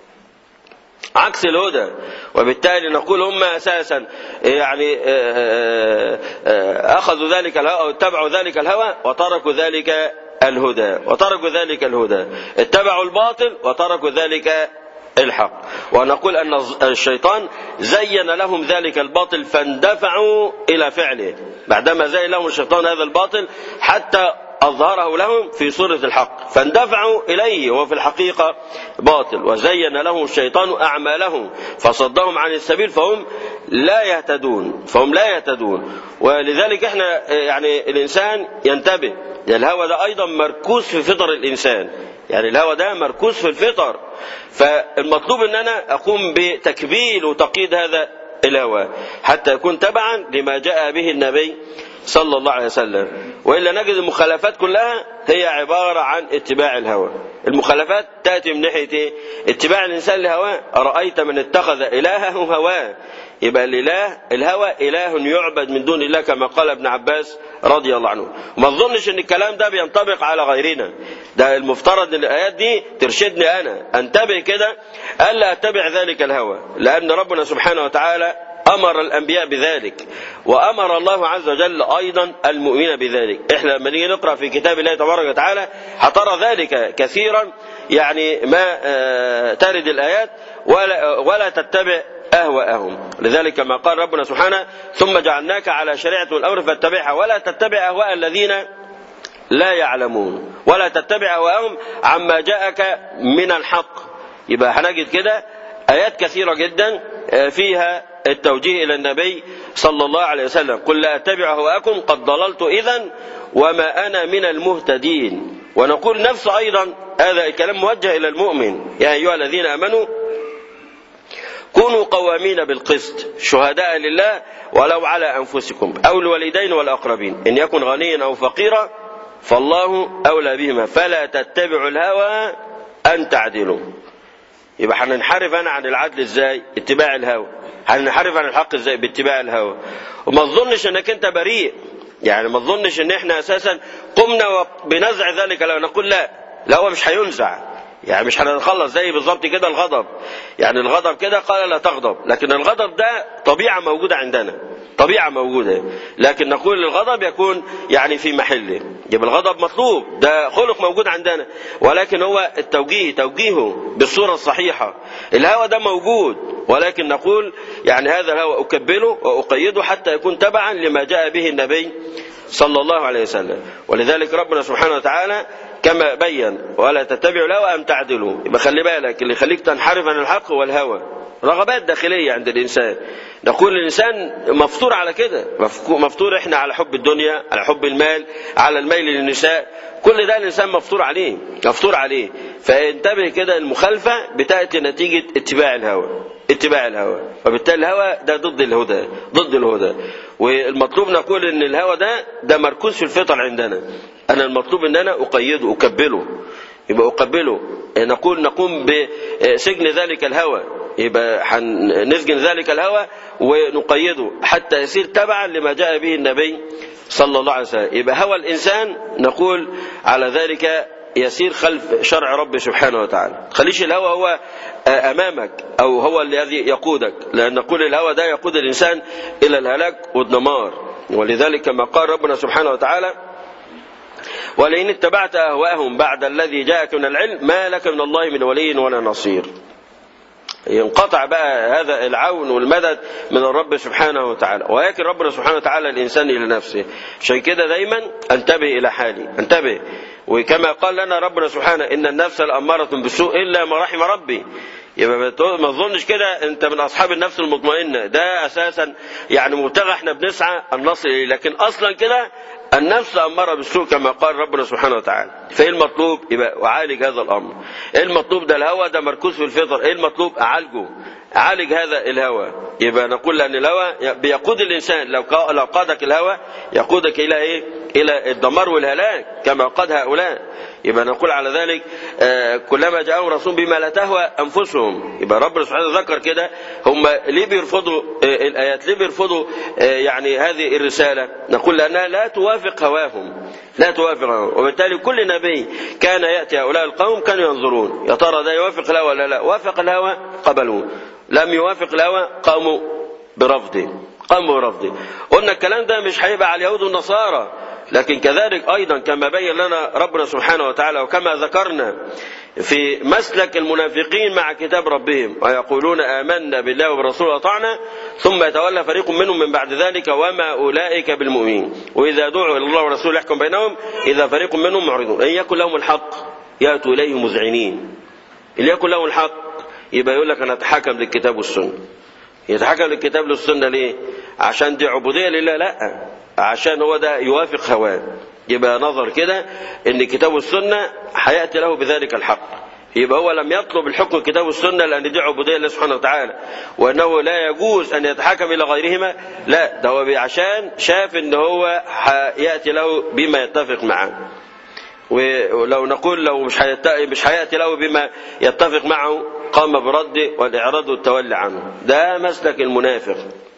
S3: عكس الهدى وبالتالي نقول هم اساسا يعني اخذوا ذلك الهوى او اتبعوا ذلك الهوى وتركوا ذلك الهدى وتركوا ذلك الهدى اتبعوا الباطل وتركوا ذلك الحق ونقول أن الشيطان زين لهم ذلك الباطل فاندفعوا إلى فعله بعدما زين لهم الشيطان هذا الباطل حتى أظهره لهم في صورة الحق فاندفعوا إليه وهو في الحقيقة باطل وزين لهم الشيطان أعمالهم فصدهم عن السبيل فهم لا يهتدون فهم لا يهتدون ولذلك احنا يعني الإنسان ينتبه يعني الهوى ده أيضا مركوز في فطر الإنسان يعني الهوى ده مركوز في الفطر فالمطلوب ان انا اقوم بتكبيل وتقييد هذا الهوى حتى يكون تبعا لما جاء به النبي صلى الله عليه وسلم والا نجد المخالفات كلها هي عباره عن اتباع الهوى المخالفات تاتي من ناحيه ايه؟ اتباع الانسان لهواه ارايت من اتخذ الهه هواه يبقى الاله الهوى اله يعبد من دون الله كما قال ابن عباس رضي الله عنه وما تظنش ان الكلام ده بينطبق على غيرنا ده المفترض ان الايات دي ترشدني انا انتبه كده الا اتبع ذلك الهوى لان ربنا سبحانه وتعالى امر الانبياء بذلك وامر الله عز وجل ايضا المؤمنين بذلك احنا لما نيجي نقرا في كتاب الله تبارك وتعالى هترى ذلك كثيرا يعني ما ترد الايات ولا, ولا تتبع أهواءهم لذلك كما قال ربنا سبحانه ثم جعلناك على شريعة الأمر فاتبعها ولا تتبع أهواء الذين لا يعلمون ولا تتبع أهواءهم عما جاءك من الحق يبقى هنجد كده آيات كثيرة جدا فيها التوجيه إلى النبي صلى الله عليه وسلم قل لا أتبع أهواءكم قد ضللت إذا وما أنا من المهتدين ونقول نفس أيضا هذا الكلام موجه إلى المؤمن يا أيها الذين آمنوا كونوا قوامين بالقسط شهداء لله ولو على أنفسكم أو الوالدين والأقربين إن يكن غنيا أو فقيرا فالله أولى بهما فلا تتبعوا الهوى أن تعدلوا يبقى هننحرف أنا عن العدل إزاي اتباع الهوى هننحرف عن الحق إزاي باتباع الهوى وما تظنش أنك أنت بريء يعني ما تظنش ان احنا اساسا قمنا بنزع ذلك لو نقول لا لا هو مش هينزع يعني مش هنتخلص زي بالظبط كده الغضب يعني الغضب كده قال لا تغضب لكن الغضب ده طبيعة موجودة عندنا طبيعة موجودة لكن نقول الغضب يكون يعني في محله يبقى الغضب مطلوب ده خلق موجود عندنا ولكن هو التوجيه توجيهه بالصورة الصحيحة الهوى ده موجود ولكن نقول يعني هذا الهوى أكبله وأقيده حتى يكون تبعا لما جاء به النبي صلى الله عليه وسلم ولذلك ربنا سبحانه وتعالى كما بين ولا تتبعوا الهوى أم تعدلوا يبقى خلي بالك اللي يخليك تنحرف عن الحق هو الهوى رغبات داخلية عند الإنسان نقول الإنسان مفطور على كده مفطور إحنا على حب الدنيا على حب المال على الميل للنساء كل ده الإنسان مفطور عليه مفطور عليه فانتبه كده المخالفة بتأتي نتيجة اتباع الهوى اتباع الهوى وبالتالي الهوى ده ضد الهدى ضد الهدى والمطلوب نقول ان الهوى ده ده مركوز في الفطر عندنا انا المطلوب ان انا اقيده اكبله يبقى اقبله نقول نقوم بسجن ذلك الهوى يبقى نسجن ذلك الهوى ونقيده حتى يصير تبعا لما جاء به النبي صلى الله عليه وسلم يبقى هوى الانسان نقول على ذلك يسير خلف شرع رب سبحانه وتعالى خليش الهوى هو امامك او هو الذي يقودك لان نقول الهوى ده يقود الانسان الى الهلاك والدمار ولذلك كما قال ربنا سبحانه وتعالى ولئن اتبعت اهواءهم بعد الذي جاءك من العلم ما لك من الله من ولي ولا نصير ينقطع بقى هذا العون والمدد من الرب سبحانه وتعالى ولكن ربنا سبحانه وتعالى الإنسان إلى نفسه عشان كده دايما انتبه إلى حالي انتبه وكما قال لنا ربنا سبحانه إن النفس الأمارة بالسوء إلا ما رحم ربي يبقى ما تظنش كده انت من اصحاب النفس المطمئنه ده اساسا يعني مبتغى احنا بنسعى ان نصل اليه لكن اصلا كده النفس اماره بالسوء كما قال ربنا سبحانه وتعالى فايه المطلوب يبقى اعالج هذا الامر ايه المطلوب ده الهوى ده مركوز في الفطر ايه المطلوب اعالجه عالج هذا الهوى يبقى نقول لان الهوى بيقود الانسان لو لو قادك الهوى يقودك الى ايه الى الدمار والهلاك كما قاد هؤلاء يبقى نقول على ذلك كلما جاءهم رسول بما لا تهوى انفسهم يبقى ربنا سبحانه ذكر كده هم ليه بيرفضوا الايات ليه بيرفضوا يعني هذه الرساله نقول لانها لا توافق هواهم لا توافق هواهم وبالتالي كل نبي كان ياتي هؤلاء القوم كانوا ينظرون يا ترى ده يوافق الهوى ولا لا وافق الهوى قبلوه لم يوافق الهوى قاموا برفضه قاموا برفضه قلنا الكلام ده مش هيبقى على اليهود والنصارى لكن كذلك أيضا كما بين لنا ربنا سبحانه وتعالى وكما ذكرنا في مسلك المنافقين مع كتاب ربهم ويقولون آمنا بالله وبرسوله أطعنا ثم يتولى فريق منهم من بعد ذلك وما أولئك بالمؤمنين وإذا دعوا إلى الله ورسوله يحكم بينهم إذا فريق منهم معرضون إن يكن لهم الحق يأتوا إليه مذعنين إن يكن لهم الحق يبقى يقول لك أنا أتحكم للكتاب والسنة يتحكم للكتاب والسنة ليه عشان دي عبودية لله لا عشان هو ده يوافق هواه يبقى نظر كده ان الكتاب والسنة هيأتي له بذلك الحق يبقى هو لم يطلب الحكم الكتاب والسنة لأن دي عبودية لله سبحانه وتعالى وأنه لا يجوز أن يتحكم إلى غيرهما لا ده هو عشان شاف أن هو يأتي له بما يتفق معه ولو نقول لو مش مش هيأتي له بما يتفق معه قام برد والإعراض والتولي عنه ده مسلك المنافق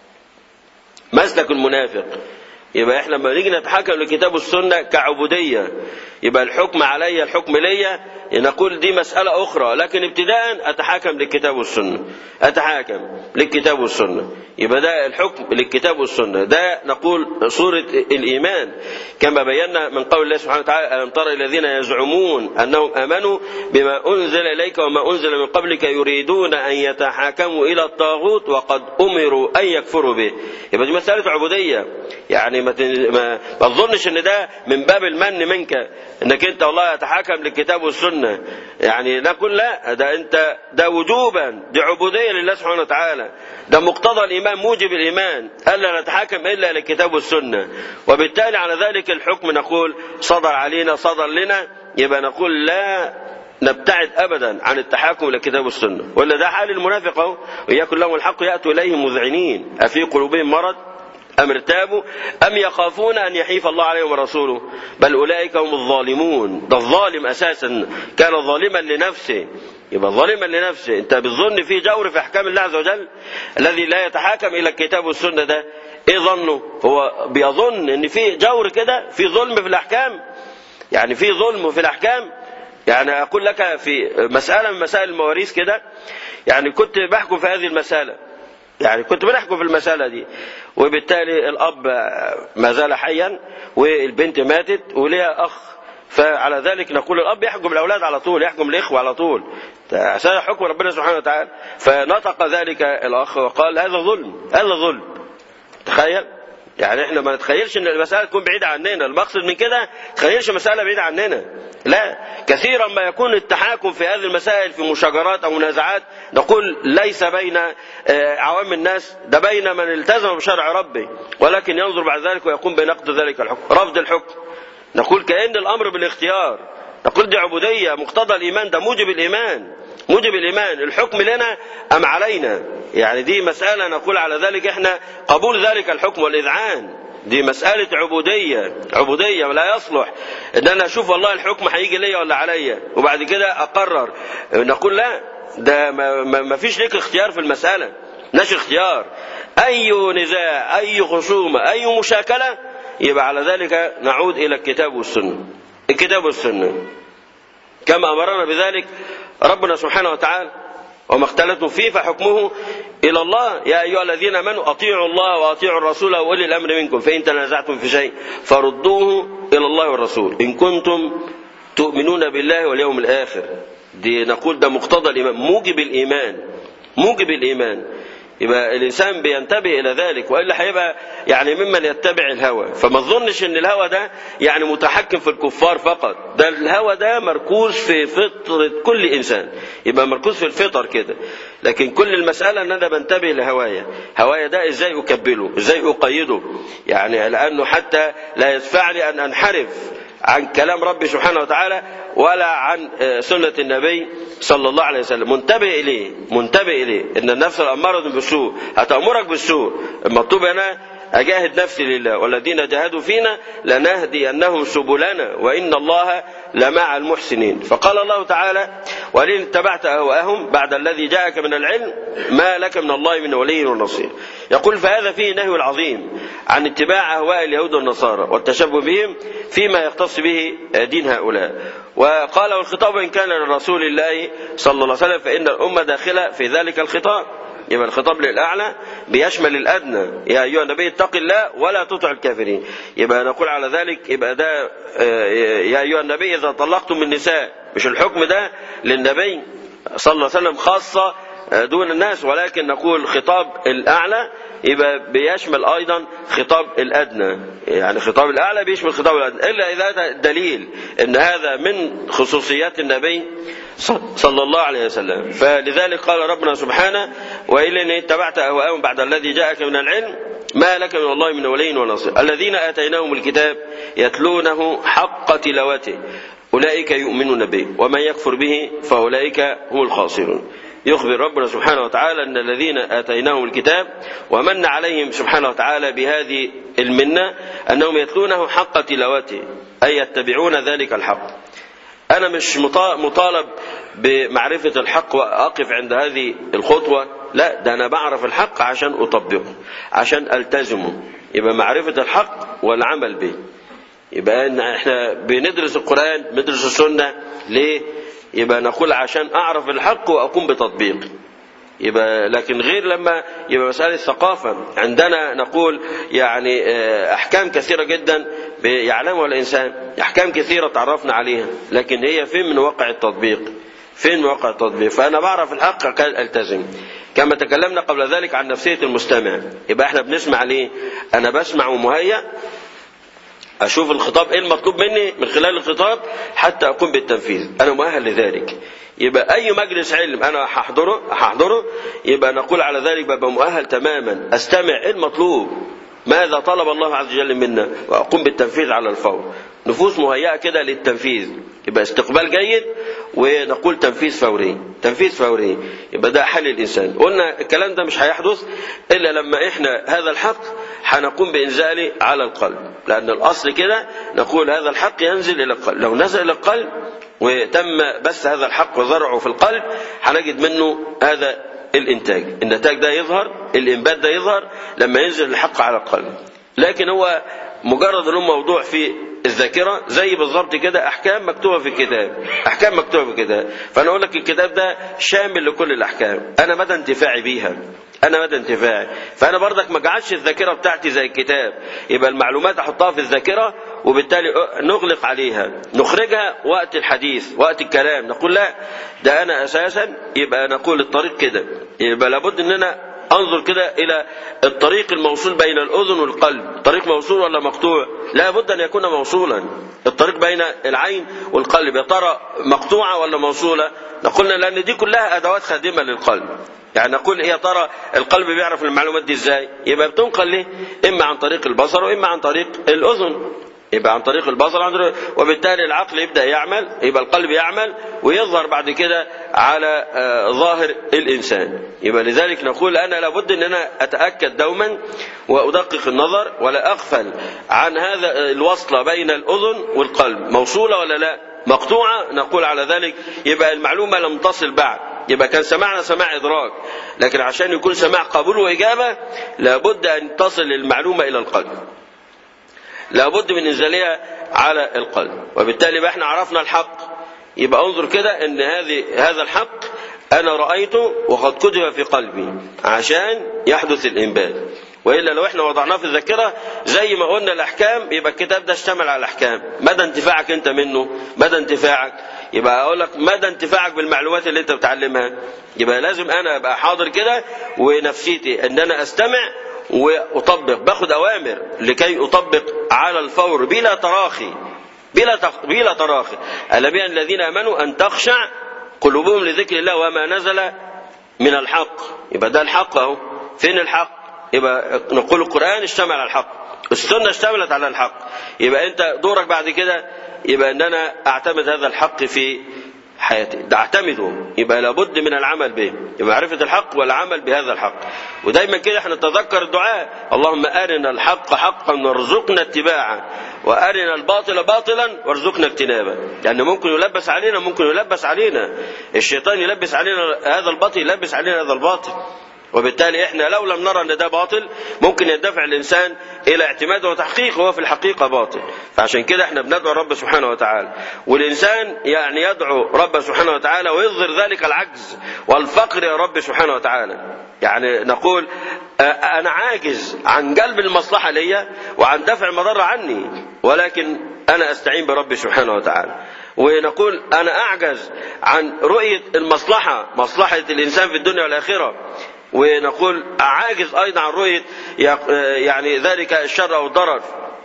S3: مسلك المنافق يبقى احنا لما نيجي نتحكم لكتاب السنه كعبوديه يبقى الحكم علي الحكم ليا نقول دي مسألة أخرى لكن ابتداء أتحاكم للكتاب والسنة أتحاكم للكتاب والسنة يبقى ده الحكم للكتاب والسنة ده نقول صورة الإيمان كما بينا من قول الله سبحانه وتعالى ألم تر الذين يزعمون أنهم آمنوا بما أنزل إليك وما أنزل من قبلك يريدون أن يتحاكموا إلى الطاغوت وقد أمروا أن يكفروا به يبقى دي مسألة عبودية يعني ما ما تظنش ان ده من باب المن منك انك انت والله تتحاكم للكتاب والسنه يعني نقول لا ده انت ده وجوبا دي عبوديه لله سبحانه وتعالى ده مقتضى الايمان موجب الايمان الا نتحاكم الا للكتاب والسنه وبالتالي على ذلك الحكم نقول صدر علينا صدر لنا يبقى نقول لا نبتعد ابدا عن التحاكم الى الكتاب والسنه ولا ده حال المنافق اهو ويكن لهم الحق ياتوا اليه مذعنين افي قلوبهم مرض أم ارتابوا أم يخافون أن يحيف الله عليهم ورسوله بل أولئك هم الظالمون ده الظالم أساسا كان ظالما لنفسه يبقى ظالما لنفسه انت بتظن في جور في احكام الله عز وجل الذي لا يتحاكم الى الكتاب والسنه ده ايه ظنه هو بيظن ان في جور كده في ظلم في الاحكام يعني في ظلم في الاحكام يعني اقول لك في مساله من مسائل المواريث كده يعني كنت بحكم في هذه المساله يعني كنت بنحكم في المسألة دي وبالتالي الأب ما زال حيا والبنت ماتت وليها أخ فعلى ذلك نقول الأب يحكم الأولاد على طول يحكم الإخوة على طول عشان حكم ربنا سبحانه وتعالى فنطق ذلك الأخ وقال هذا ظلم هذا ظلم تخيل يعني احنا ما نتخيلش ان المسألة تكون بعيدة عننا المقصد من كده تخيلش مسألة بعيدة عننا لا كثيرا ما يكون التحاكم في هذه المسائل في مشاجرات او منازعات نقول ليس بين عوام الناس ده بين من التزم بشرع ربه ولكن ينظر بعد ذلك ويقوم بنقد ذلك الحكم رفض الحكم نقول كأن الأمر بالاختيار نقول دي عبودية مقتضى الإيمان ده موجب الإيمان موجب الإيمان الحكم لنا أم علينا يعني دي مسألة نقول على ذلك احنا قبول ذلك الحكم والإذعان دي مسألة عبودية عبودية ولا يصلح ان انا اشوف والله الحكم هيجي ليا ولا عليا وبعد كده اقرر نقول لا ده ما, ما, ما فيش لك اختيار في المسألة ناش اختيار اي نزاع اي خصومة اي مشاكلة يبقى على ذلك نعود الى الكتاب والسنة الكتاب والسنة كما امرنا بذلك ربنا سبحانه وتعالى وما اختلفتم فيه فحكمه إلى الله يا أيها الذين آمنوا أطيعوا الله وأطيعوا الرسول وأولي الأمر منكم فإن تنازعتم في شيء فردوه إلى الله والرسول إن كنتم تؤمنون بالله واليوم الآخر دي نقول ده مقتضى الإيمان موجب الإيمان موجب الإيمان يبقى الإنسان بينتبه إلى ذلك وإلا هيبقى يعني ممن يتبع الهوى فما تظنش إن الهوى ده يعني متحكم في الكفار فقط ده الهوى ده مركوز في فطرة كل إنسان يبقى مركوز في الفطر كده لكن كل المسألة أن أنا بنتبه لهوايا هوايا ده إزاي أكبله إزاي أقيده يعني لأنه حتى لا يدفعني أن أنحرف عن كلام ربي سبحانه وتعالى ولا عن سنة النبي صلى الله عليه وسلم منتبه إليه منتبه إليه إن النفس الأمارة بالسوء هتأمرك بالسوء المطلوب أنا أجاهد نفسي لله والذين جاهدوا فينا لنهدينهم سبلنا وإن الله لمع المحسنين فقال الله تعالى ولئن اتبعت أهواءهم بعد الذي جاءك من العلم ما لك من الله من ولي ونصير يقول فهذا فيه نهي العظيم عن اتباع أهواء اليهود والنصارى والتشبه بهم فيما يختص به دين هؤلاء وقال والخطاب إن كان لرسول الله صلى الله عليه وسلم فإن الأمة داخلة في ذلك الخطاب يبقى الخطاب للأعلى بيشمل الأدنى يا أيها النبي اتق الله ولا تطع الكافرين يبقى نقول على ذلك يبقى ده يا أيها النبي إذا طلقتم النساء مش الحكم ده للنبي صلى الله عليه وسلم خاصة دون الناس ولكن نقول خطاب الأعلى يبقى بيشمل أيضا خطاب الأدنى يعني خطاب الأعلى بيشمل خطاب الأدنى إلا إذا دليل أن هذا من خصوصيات النبي صلى الله عليه وسلم فلذلك قال ربنا سبحانه وإن اتبعت أهواءهم بعد الذي جاءك من العلم ما لك من الله من ولي ونصير الذين آتيناهم الكتاب يتلونه حق تلاوته أولئك يؤمنون به ومن يكفر به فأولئك هم الخاسرون يخبر ربنا سبحانه وتعالى أن الذين آتيناهم الكتاب ومن عليهم سبحانه وتعالى بهذه المنة أنهم يتلونه حق تلاوته أي يتبعون ذلك الحق أنا مش مطالب بمعرفة الحق وأقف عند هذه الخطوة لا ده أنا بعرف الحق عشان أطبقه عشان ألتزمه يبقى معرفة الحق والعمل به يبقى إن احنا بندرس القرآن بندرس السنة ليه يبقى نقول عشان أعرف الحق وأقوم بتطبيقه يبقى لكن غير لما يبقى مسألة ثقافة عندنا نقول يعني أحكام كثيرة جدا يعلمها الإنسان أحكام كثيرة تعرفنا عليها لكن هي فين من واقع التطبيق فين من واقع التطبيق فأنا بعرف الحق كان ألتزم كما تكلمنا قبل ذلك عن نفسية المستمع يبقى احنا بنسمع ليه أنا بسمع ومهيأ أشوف الخطاب إيه المطلوب مني من خلال الخطاب حتى أقوم بالتنفيذ أنا مؤهل لذلك يبقى أي مجلس علم أنا هحضره هحضره يبقى نقول على ذلك ببقى مؤهل تماما أستمع إيه المطلوب ماذا طلب الله عز وجل منا وأقوم بالتنفيذ على الفور نفوس مهيئة كده للتنفيذ يبقى استقبال جيد ونقول تنفيذ فوري تنفيذ فوري يبقى ده حل الإنسان قلنا الكلام ده مش هيحدث إلا لما إحنا هذا الحق هنقوم بإنزاله على القلب لأن الأصل كده نقول هذا الحق ينزل إلى القلب لو نزل إلى القلب وتم بس هذا الحق وزرعه في القلب هنجد منه هذا الإنتاج النتاج ده يظهر الإنبات ده يظهر لما ينزل الحق على القلب لكن هو مجرد انه موضوع في الذاكرة زي بالظبط كده أحكام مكتوبة في الكتاب أحكام مكتوبة في الكتاب فأنا أقول لك الكتاب ده شامل لكل الأحكام أنا مدى انتفاعي بيها أنا مدى انتفاعي فأنا برضك ما جعلش الذاكرة بتاعتي زي الكتاب يبقى المعلومات أحطها في الذاكرة وبالتالي نغلق عليها نخرجها وقت الحديث وقت الكلام نقول لا ده أنا أساسا يبقى نقول الطريق كده يبقى لابد أن أنا انظر كده الى الطريق الموصول بين الاذن والقلب طريق موصول ولا مقطوع لا بد ان يكون موصولا الطريق بين العين والقلب يا ترى مقطوعه ولا موصوله نقول لان دي كلها ادوات خادمه للقلب يعني نقول يا ترى القلب بيعرف المعلومات دي ازاي يبقى بتنقل ليه اما عن طريق البصر واما عن طريق الاذن يبقى عن طريق البصر عن طريق وبالتالي العقل يبدا يعمل يبقى القلب يعمل ويظهر بعد كده على ظاهر الانسان يبقى لذلك نقول انا لابد ان انا اتاكد دوما وادقق النظر ولا اغفل عن هذا الوصله بين الاذن والقلب موصوله ولا لا مقطوعه نقول على ذلك يبقى المعلومه لم تصل بعد يبقى كان سمعنا سماع ادراك لكن عشان يكون سماع قبول واجابه لابد ان تصل المعلومه الى القلب لابد من انزالها على القلب وبالتالي بقى احنا عرفنا الحق يبقى انظر كده ان هذه هذا الحق انا رايته وقد كتب في قلبي عشان يحدث الانبات والا لو احنا وضعناه في الذاكره زي ما قلنا الاحكام يبقى الكتاب ده اشتمل على الاحكام مدى انتفاعك انت منه مدى انتفاعك يبقى اقول لك مدى انتفاعك بالمعلومات اللي انت بتعلمها يبقى لازم انا ابقى حاضر كده ونفسيتي ان انا استمع واطبق باخد اوامر لكي اطبق على الفور بلا تراخي بلا تق... بلا تراخي الذين الذين امنوا ان تخشع قلوبهم لذكر الله وما نزل من الحق يبقى ده الحق اهو فين الحق يبقى نقول القران اشتمل على الحق السنه اشتملت على الحق يبقى انت دورك بعد كده يبقى ان انا اعتمد هذا الحق في حياتي ده اعتمده يبقى لابد من العمل به يبقى معرفة الحق والعمل بهذا الحق ودايما كده احنا نتذكر الدعاء اللهم أرنا الحق حقا وارزقنا اتباعه وأرنا الباطل باطلا وارزقنا اجتنابه يعني ممكن يلبس علينا ممكن يلبس علينا الشيطان يلبس علينا هذا الباطل يلبس علينا هذا الباطل وبالتالي احنا لو لم نرى ان ده باطل ممكن يدفع الانسان الى اعتماده وتحقيقه وهو في الحقيقه باطل فعشان كده احنا بندعو رب سبحانه وتعالى والانسان يعني يدعو رب سبحانه وتعالى ويظهر ذلك العجز والفقر يا رب سبحانه وتعالى يعني نقول انا عاجز عن جلب المصلحه ليا وعن دفع المضره عني ولكن انا استعين برب سبحانه وتعالى ونقول انا اعجز عن رؤيه المصلحه مصلحه الانسان في الدنيا والاخره ونقول عاجز ايضا عن رؤيه يعني ذلك الشر او الضرر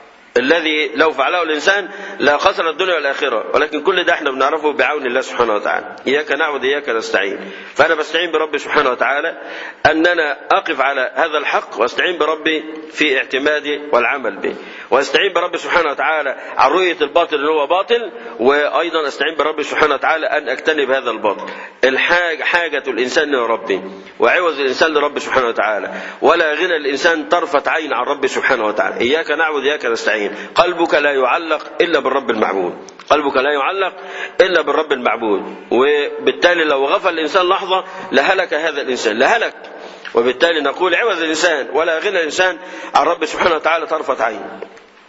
S3: الذي لو فعله الانسان لا خسر الدنيا والاخره ولكن كل ده احنا بنعرفه بعون الله سبحانه وتعالى اياك نعبد اياك نستعين فانا بستعين بربي سبحانه وتعالى اننا اقف على هذا الحق واستعين بربي في اعتمادي والعمل به واستعين بربي سبحانه وتعالى عن رؤيه الباطل اللي هو باطل وايضا استعين بربي سبحانه وتعالى ان اجتنب هذا الباطل الحاجه حاجه الانسان لربه وعوز الانسان لرب سبحانه وتعالى ولا غنى الانسان طرفه عين عن ربي سبحانه وتعالى اياك نعبد اياك نستعين قلبك لا يعلق الا بالرب المعبود قلبك لا يعلق الا بالرب المعبود وبالتالي لو غفل الانسان لحظه لهلك هذا الانسان لهلك وبالتالي نقول عوز الانسان ولا غنى الانسان عن رب سبحانه وتعالى طرفه عين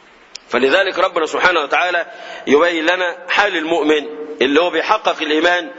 S3: فلذلك ربنا سبحانه وتعالى يبين لنا حال المؤمن اللي هو بيحقق الايمان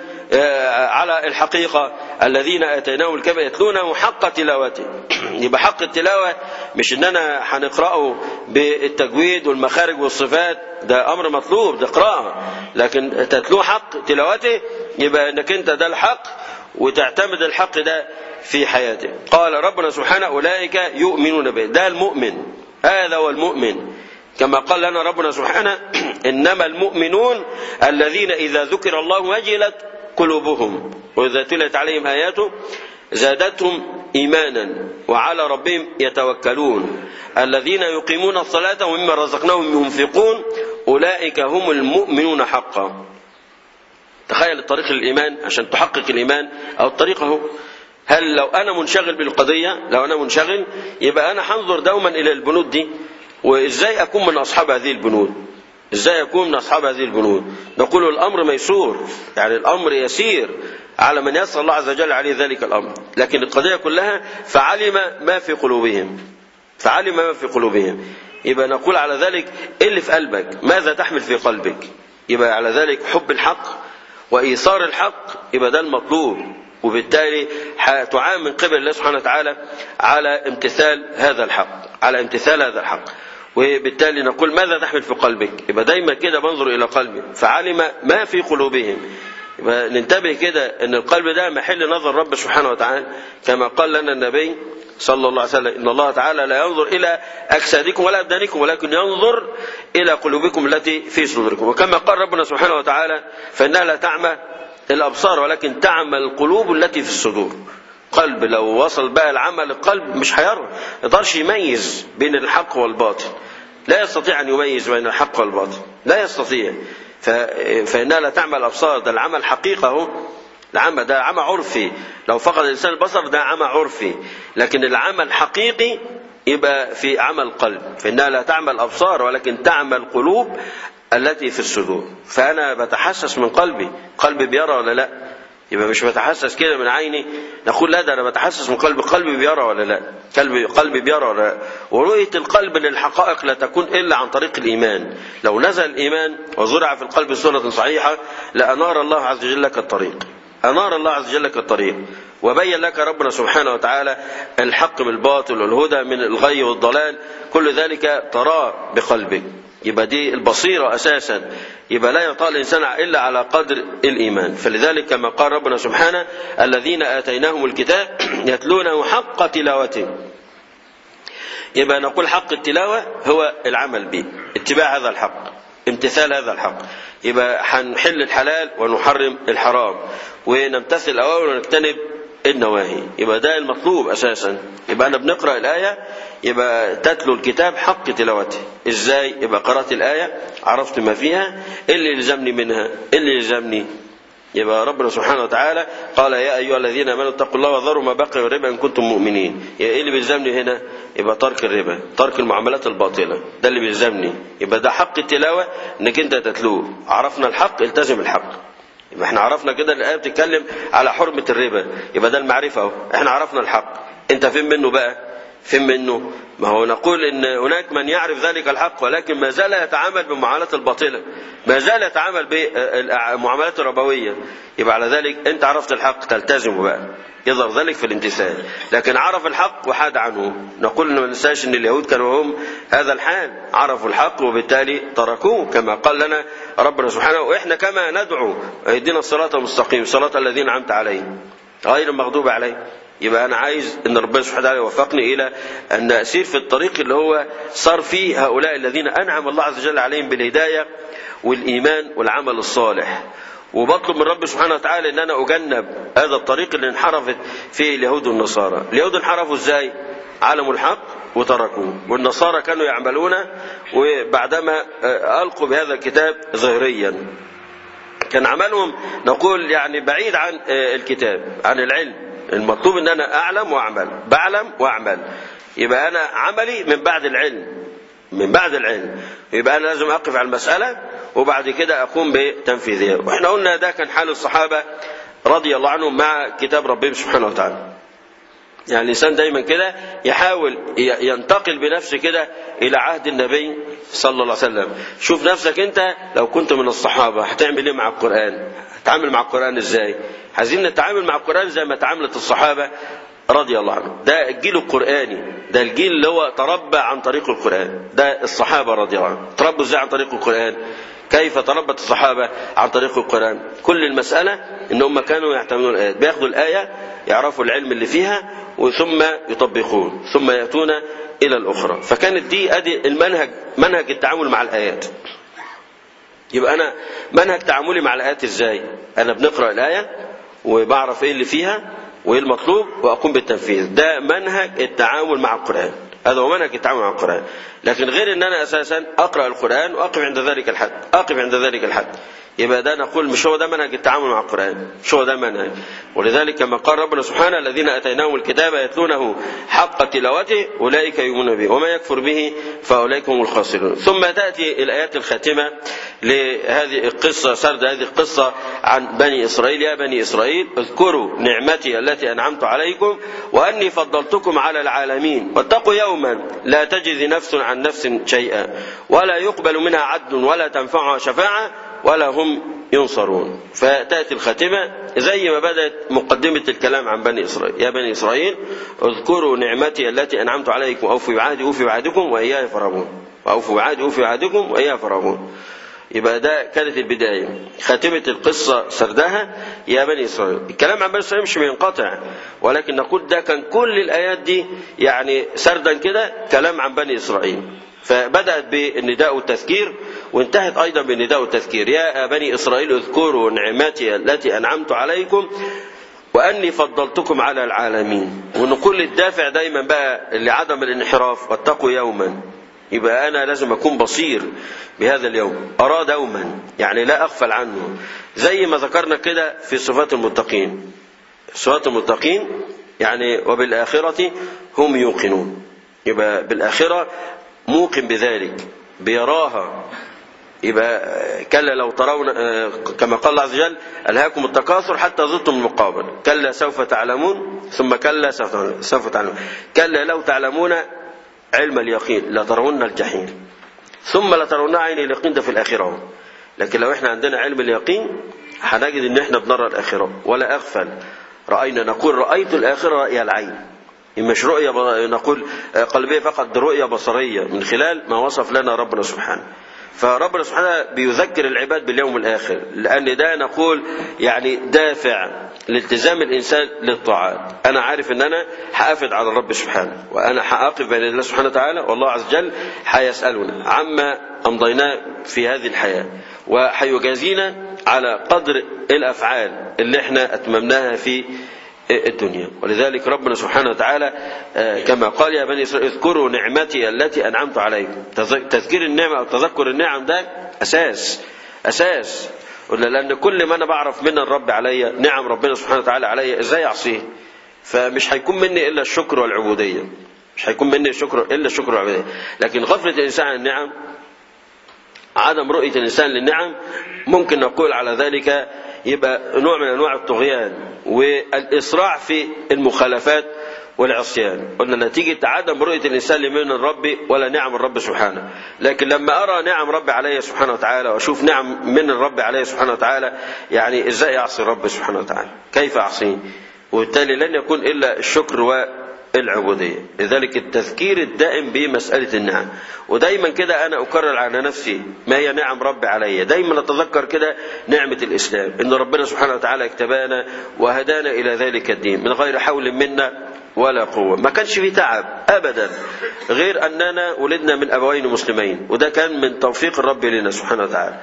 S3: على الحقيقة الذين آتيناهم الكتاب يتلونه حق تلاوته يبقى حق التلاوة مش إن أنا هنقرأه بالتجويد والمخارج والصفات ده أمر مطلوب ده قراءة لكن تتلوه حق تلاوته يبقى إنك أنت ده الحق وتعتمد الحق ده في حياتك قال ربنا سبحانه أولئك يؤمنون به ده المؤمن هذا هو المؤمن كما قال لنا ربنا سبحانه إنما المؤمنون الذين إذا ذكر الله وجلت قلوبهم وإذا تلت عليهم آياته زادتهم إيمانا وعلى ربهم يتوكلون الذين يقيمون الصلاة ومما رزقناهم ينفقون أولئك هم المؤمنون حقا تخيل الطريق للإيمان عشان تحقق الإيمان أو الطريق أهو هل لو أنا منشغل بالقضية لو أنا منشغل يبقى أنا هنظر دوما إلى البنود دي وإزاي أكون من أصحاب هذه البنود ازاي يكون من اصحاب هذه البنود نقول الامر ميسور يعني الامر يسير على من يسر الله عز وجل عليه ذلك الامر لكن القضيه كلها فعلم ما في قلوبهم فعلم ما في قلوبهم يبقى نقول على ذلك إيه اللي في قلبك ماذا تحمل في قلبك يبقى على ذلك حب الحق وإيثار الحق يبقى ده المطلوب وبالتالي تعامل من قبل الله سبحانه وتعالى على امتثال هذا الحق على امتثال هذا الحق وبالتالي نقول ماذا تحمل في قلبك يبقى دايما كده بنظر إلى قلبي فعلم ما في قلوبهم يبقى ننتبه كده ان القلب ده محل نظر رب سبحانه وتعالى كما قال لنا النبي صلى الله عليه وسلم ان الله تعالى لا ينظر الى اجسادكم ولا ابدانكم ولكن ينظر الى قلوبكم التي في صدوركم وكما قال ربنا سبحانه وتعالى فانها لا تعمى الابصار ولكن تعمى القلوب التي في الصدور قلب لو وصل بقى العمل القلب مش هيرى ما يقدرش يميز بين الحق والباطل لا يستطيع ان يميز بين الحق والباطل لا يستطيع ف... فانها لا تعمى الابصار ده العمل حقيقه اهو العمى ده عمى عرفي لو فقد الانسان البصر ده عمى عرفي لكن العمى الحقيقي يبقى في عمى القلب فانها لا تعمى الابصار ولكن تعمى القلوب التي في الصدور فانا بتحسس من قلبي قلبي بيرى ولا لا يبقى مش بتحسس كده من عيني نقول لا ده انا بتحسس من قلبي قلبي بيرى ولا لا قلبي قلبي بيرى ولا لا ورؤيه القلب للحقائق لا تكون الا عن طريق الايمان لو نزل الايمان وزرع في القلب صوره صحيحه لانار الله عز وجل لك الطريق انار الله عز وجل لك الطريق وبين لك ربنا سبحانه وتعالى الحق من الباطل والهدى من الغي والضلال كل ذلك تراه بقلبك يبقى دي البصيرة أساسا يبقى لا يطال الإنسان إلا على قدر الإيمان فلذلك كما قال ربنا سبحانه الذين آتيناهم الكتاب يتلونه حق تلاوته يبقى نقول حق التلاوة هو العمل به اتباع هذا الحق امتثال هذا الحق يبقى هنحل الحلال ونحرم الحرام ونمتثل الأوامر ونجتنب النواهي يبقى ده المطلوب أساسا يبقى أنا بنقرأ الآية يبقى تتلو الكتاب حق تلاوته ازاي يبقى قرأت الآية عرفت ما فيها اللي يلزمني منها اللي يلزمني يبقى ربنا سبحانه وتعالى قال يا أيها الذين آمنوا اتقوا الله وذروا ما بقي من الربا إن كنتم مؤمنين يبقى إيه اللي بيلزمني هنا يبقى ترك الربا ترك المعاملات الباطلة ده اللي بيلزمني يبقى ده حق التلاوة إنك أنت تتلوه عرفنا الحق التزم الحق يبقى احنا عرفنا كده الآية بتتكلم على حرمة الربا يبقى ده المعرفة اهو احنا عرفنا الحق انت فين منه بقى فين منه ما هو نقول ان هناك من يعرف ذلك الحق ولكن ما زال يتعامل بالمعاملات الباطله ما زال يتعامل بالمعاملات الربويه يبقى على ذلك انت عرفت الحق تلتزمه بقى يظهر ذلك في الامتثال لكن عرف الحق وحاد عنه نقول ما ننساش ان اليهود كانوا هم هذا الحال عرفوا الحق وبالتالي تركوه كما قال لنا ربنا سبحانه واحنا كما ندعو اهدنا الصراط المستقيم صراط الذين انعمت عليهم غير المغضوب عليهم يبقى انا عايز ان ربنا سبحانه وتعالى يوفقني الى ان اسير في الطريق اللي هو صار فيه هؤلاء الذين انعم الله عز وجل عليهم بالهدايه والايمان والعمل الصالح وبطلب من رب سبحانه وتعالى ان انا اجنب هذا الطريق اللي انحرفت فيه اليهود والنصارى اليهود انحرفوا ازاي علموا الحق وتركوه والنصارى كانوا يعملون وبعدما القوا بهذا الكتاب ظاهريا كان عملهم نقول يعني بعيد عن الكتاب عن العلم المطلوب ان انا اعلم واعمل بعلم واعمل يبقى انا عملي من بعد العلم من بعد العلم يبقى انا لازم اقف على المساله وبعد كده اقوم بتنفيذها واحنا قلنا ده كان حال الصحابه رضي الله عنهم مع كتاب ربهم سبحانه وتعالى يعني الانسان دايما كده يحاول ينتقل بنفسه كده الى عهد النبي صلى الله عليه وسلم شوف نفسك انت لو كنت من الصحابه هتعمل ايه مع القران هتتعامل مع القران ازاي عايزين نتعامل مع القران زي ما تعاملت الصحابه رضي الله عنهم ده الجيل القرآني ده الجيل اللي هو تربى عن طريق القرآن ده الصحابة رضي الله عنهم تربوا ازاي عن طريق القرآن كيف تربت الصحابة عن طريق القرآن كل المسألة ان هم كانوا يعتمدون الآيات بياخدوا الآية يعرفوا العلم اللي فيها وثم يطبقون ثم يأتون إلى الأخرى فكانت دي أدي المنهج منهج التعامل مع الآيات يبقى أنا منهج تعاملي مع الآيات إزاي أنا بنقرأ الآية وبعرف إيه اللي فيها وايه المطلوب واقوم بالتنفيذ ده منهج التعامل مع القران هذا هو منهج التعامل مع القران لكن غير ان انا اساسا اقرا القران واقف عند ذلك الحد اقف عند ذلك الحد يبقى ده نقول مش هو ده منهج التعامل مع القرآن مش هو ده منهج ولذلك كما قال ربنا سبحانه الذين أتيناهم الكتاب يتلونه حق تلاوته أولئك يؤمنون به وما يكفر به فأولئك هم الخاسرون ثم تأتي الآيات الخاتمة لهذه القصة سرد هذه القصة عن بني إسرائيل يا بني إسرائيل اذكروا نعمتي التي أنعمت عليكم وأني فضلتكم على العالمين واتقوا يوما لا تجزي نفس عن نفس شيئا ولا يقبل منها عدل ولا تنفعها شفاعة ولا هم ينصرون فتأتي الخاتمة زي ما بدأت مقدمة الكلام عن بني إسرائيل يا بني إسرائيل اذكروا نعمتي التي أنعمت عليكم أوفوا بعهدي أوفي بعهدكم وإياي فرغون وأوفوا بعهدي أوفي بعهدكم وإياي فرغون يبقى ده كانت البداية خاتمة القصة سردها يا بني إسرائيل الكلام عن بني إسرائيل مش بينقطع ولكن نقول ده كان كل الآيات دي يعني سردا كده كلام عن بني إسرائيل فبدأت بالنداء والتذكير وانتهت أيضا بالنداء والتذكير يا بني إسرائيل اذكروا نعمتي التي أنعمت عليكم وأني فضلتكم على العالمين ونقول الدافع دايما بقى لعدم الانحراف واتقوا يوما يبقى أنا لازم أكون بصير بهذا اليوم أرى دوما يعني لا أغفل عنه زي ما ذكرنا كده في صفات المتقين صفات المتقين يعني وبالآخرة هم يوقنون يبقى بالآخرة موقن بذلك بيراها يبقى كلا لو ترون كما قال الله عز وجل ألهاكم التكاثر حتى زرتم المقابر كلا سوف تعلمون ثم كلا سوف تعلمون كلا لو تعلمون علم اليقين لترون الجحيم ثم لترون عين اليقين ده في الآخرة لكن لو احنا عندنا علم اليقين هنجد ان احنا بنرى الآخرة ولا أغفل رأينا نقول رأيت الآخرة رأي العين مش رؤية نقول قلبية فقط رؤية بصرية من خلال ما وصف لنا ربنا سبحانه فربنا سبحانه بيذكر العباد باليوم الآخر لأن ده نقول يعني دافع لالتزام الإنسان للطاعات أنا عارف أن أنا حافظ على الرب سبحانه وأنا حأقف بين الله سبحانه وتعالى والله عز وجل حيسألنا عما أمضيناه في هذه الحياة وحيجازينا على قدر الأفعال اللي احنا أتممناها في الدنيا ولذلك ربنا سبحانه وتعالى كما قال يا بني إسرائيل اذكروا نعمتي التي أنعمت عليكم تذكير النعمة أو تذكر النعم ده أساس أساس لأن كل ما أنا بعرف من الرب عليا نعم ربنا سبحانه وتعالى عليا إزاي أعصيه فمش هيكون مني إلا الشكر والعبودية مش هيكون مني الشكر إلا الشكر والعبودية لكن غفلة الإنسان عن النعم عدم رؤية الإنسان للنعم ممكن نقول على ذلك يبقى نوع من أنواع الطغيان والإسراع في المخالفات والعصيان قلنا نتيجة عدم رؤية الإنسان لمن الرب ولا نعم الرب سبحانه لكن لما أرى نعم ربي علي سبحانه وتعالى وأشوف نعم من الرب علي سبحانه وتعالى يعني إزاي أعصي الرب سبحانه وتعالى كيف أعصيه وبالتالي لن يكون إلا الشكر والعبودية لذلك التذكير الدائم بمسألة النعم ودايما كده أنا أكرر على نفسي ما هي نعم ربي علي دايما أتذكر كده نعمة الإسلام إن ربنا سبحانه وتعالى اكتبانا وهدانا إلى ذلك الدين من غير حول منا ولا قوة ما كانش في تعب أبدا غير أننا ولدنا من أبوين مسلمين وده كان من توفيق الرب لنا سبحانه وتعالى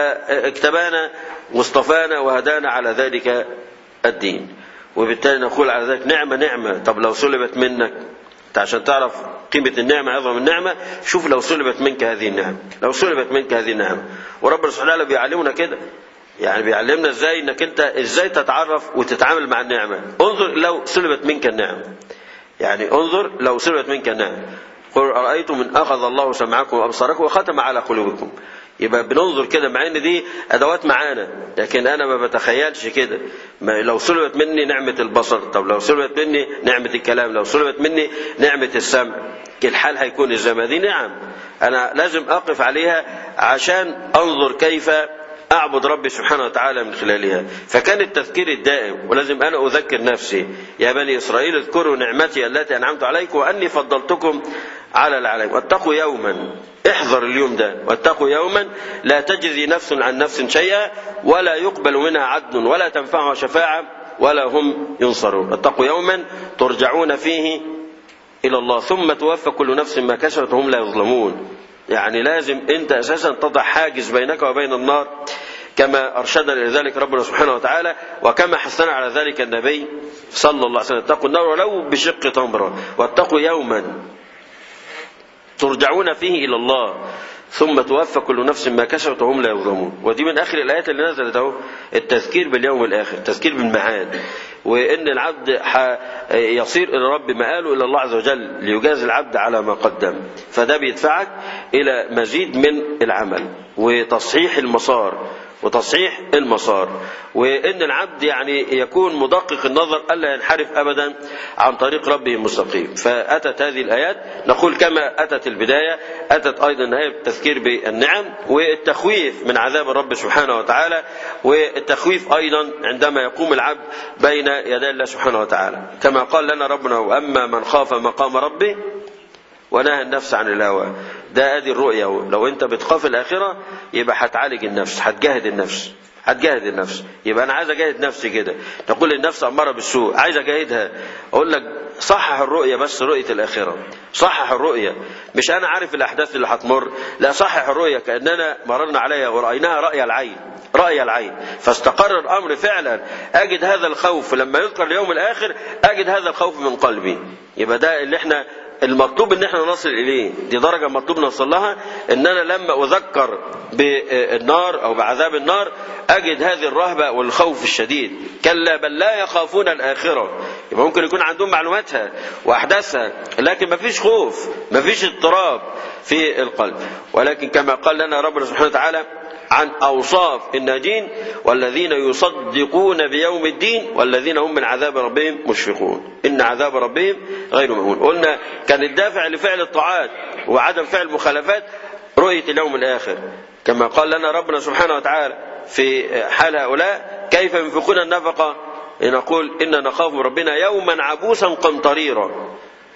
S3: فاكتبانا واصطفانا وهدانا على ذلك الدين وبالتالي نقول على ذلك نعمة نعمة طب لو سلبت منك عشان تعرف قيمة النعمة عظم النعمة شوف لو سلبت منك هذه النعمة لو سلبت منك هذه النعمة وربنا سبحانه وتعالى بيعلمنا كده يعني بيعلمنا ازاي انك انت ازاي تتعرف وتتعامل مع النعمة انظر لو سلبت منك النعمة يعني انظر لو سلبت منك النعمة قل أرأيتم من أخذ الله سمعكم وأبصاركم وختم على قلوبكم يبقى بننظر كده مع ان دي ادوات معانا لكن انا ما بتخيلش كده ما لو سلبت مني نعمه البصر طب لو سلبت مني نعمه الكلام لو سلبت مني نعمه السمع الحال هيكون ازاي ما دي نعم انا لازم اقف عليها عشان انظر كيف أعبد ربي سبحانه وتعالى من خلالها فكان التذكير الدائم ولازم أنا أذكر نفسي يا بني إسرائيل اذكروا نعمتي التي أنعمت عليكم وأني فضلتكم على العالم واتقوا يوما احذر اليوم ده واتقوا يوما لا تجزي نفس عن نفس شيئا ولا يقبل منها عدل ولا تنفعها شفاعة ولا هم ينصرون اتقوا يوما ترجعون فيه إلى الله ثم توفى كل نفس ما كسبت وهم لا يظلمون يعني لازم انت اساسا تضع حاجز بينك وبين النار كما ارشدنا الى ذلك ربنا سبحانه وتعالى وكما حثنا على ذلك النبي صلى الله عليه وسلم اتقوا النار ولو بشق تمره واتقوا يوما ترجعون فيه الى الله ثم توفى كل نفس ما كسبت وهم لا يظلمون ودي من اخر الايات اللي نزلت اهو التذكير باليوم الاخر التذكير بالمعاد وان العبد يصير الى رب مآله الى الله عز وجل ليجازي العبد على ما قدم فده بيدفعك الى مزيد من العمل وتصحيح المسار وتصحيح المسار وان العبد يعني يكون مدقق النظر الا ينحرف ابدا عن طريق ربه المستقيم فاتت هذه الايات نقول كما اتت البدايه اتت ايضا النهايه بالتذكير بالنعم والتخويف من عذاب الرب سبحانه وتعالى والتخويف ايضا عندما يقوم العبد بين يدي الله سبحانه وتعالى كما قال لنا ربنا واما من خاف مقام ربه ونهى النفس عن الهوى ده ادي الرؤيه لو انت بتخاف الاخره يبقى هتعالج النفس هتجاهد النفس هتجاهد النفس يبقى انا عايز اجاهد نفسي كده تقول النفس اماره بالسوء عايز اجاهدها اقول لك صحح الرؤيه بس رؤيه الاخره صحح الرؤيه مش انا عارف الاحداث اللي هتمر لا صحح الرؤيه كاننا مررنا عليها ورايناها راي العين راي العين فاستقر الامر فعلا اجد هذا الخوف لما يذكر اليوم الاخر اجد هذا الخوف من قلبي يبقى ده اللي احنا المطلوب ان احنا نصل اليه دي درجه مطلوب نوصل لها ان انا لما اذكر بالنار او بعذاب النار اجد هذه الرهبه والخوف الشديد كلا بل لا يخافون الاخره يبقى ممكن يكون عندهم معلوماتها واحداثها لكن ما فيش خوف ما فيش اضطراب في القلب ولكن كما قال لنا ربنا سبحانه وتعالى عن أوصاف الناجين والذين يصدقون بيوم الدين والذين هم من عذاب ربهم مشفقون إن عذاب ربهم غير مهون قلنا كان الدافع لفعل الطاعات وعدم فعل المخالفات رؤية اليوم الآخر كما قال لنا ربنا سبحانه وتعالى في حال هؤلاء كيف ينفقون النفقة نقول إن نخاف من ربنا يوما عبوسا قمطريرا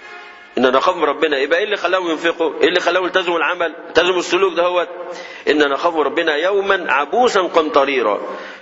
S3: ان نخاف من ربنا يبقى ايه اللي خلاهم ينفقوا؟ ايه اللي خلاهم يلتزموا العمل؟ يلتزموا السلوك دهوت ان نخاف من ربنا يوما عبوسا قمطريرا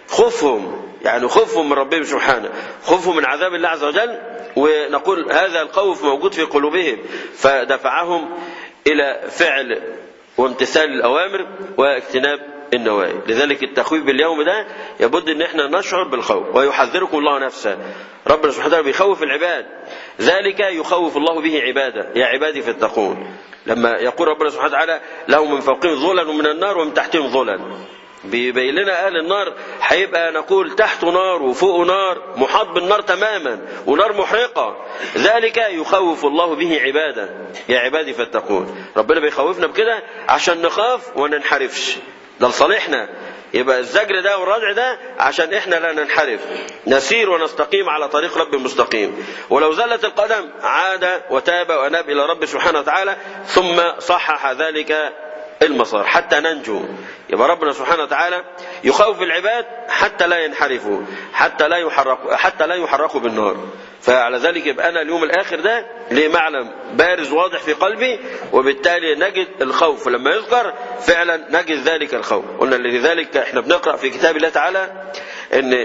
S3: خوفهم يعني خوفهم من ربهم سبحانه خوفهم من عذاب الله عز وجل ونقول هذا الخوف موجود في قلوبهم فدفعهم الى فعل وامتثال الاوامر واجتناب النواهي لذلك التخويف باليوم ده يبد ان احنا نشعر بالخوف ويحذركم الله نفسه ربنا سبحانه وتعالى بيخوف العباد ذلك يخوف الله به عباده يا عبادي فاتقون لما يقول ربنا سبحانه وتعالى لهم من فوقهم ظلل من النار ومن تحتهم ظلل بيبين لنا اهل النار هيبقى نقول تحته نار وفوقه نار محاط بالنار تماما ونار محرقه ذلك يخوف الله به عباده يا عبادي فاتقون ربنا بيخوفنا بكده عشان نخاف وما ننحرفش ده لصالحنا يبقى الزجر ده والردع ده عشان احنا لا ننحرف نسير ونستقيم على طريق رب مستقيم ولو زلت القدم عاد وتاب واناب الى رب سبحانه وتعالى ثم صحح ذلك المسار حتى ننجو يبقى ربنا سبحانه وتعالى يخوف العباد حتى لا ينحرفوا حتى لا يحركوا حتى لا يحركوا بالنار فعلى ذلك يبقى انا اليوم الاخر ده ليه معنى بارز واضح في قلبي وبالتالي نجد الخوف لما يذكر فعلا نجد ذلك الخوف قلنا لذلك احنا بنقرا في كتاب الله تعالى ان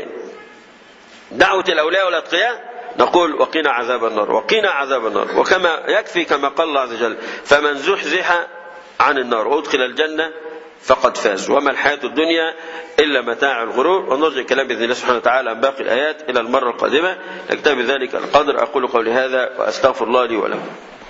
S3: دعوه الاولياء والاتقياء نقول وقنا عذاب النار وقنا عذاب النار وكما يكفي كما قال الله عز وجل فمن زحزح عن النار وادخل الجنه فقد فاز وما الحياة الدنيا إلا متاع الغرور ونرجع كلام بإذن الله سبحانه وتعالى عن باقي الآيات إلى المرة القادمة نكتفي ذلك القدر أقول قولي هذا وأستغفر الله لي ولكم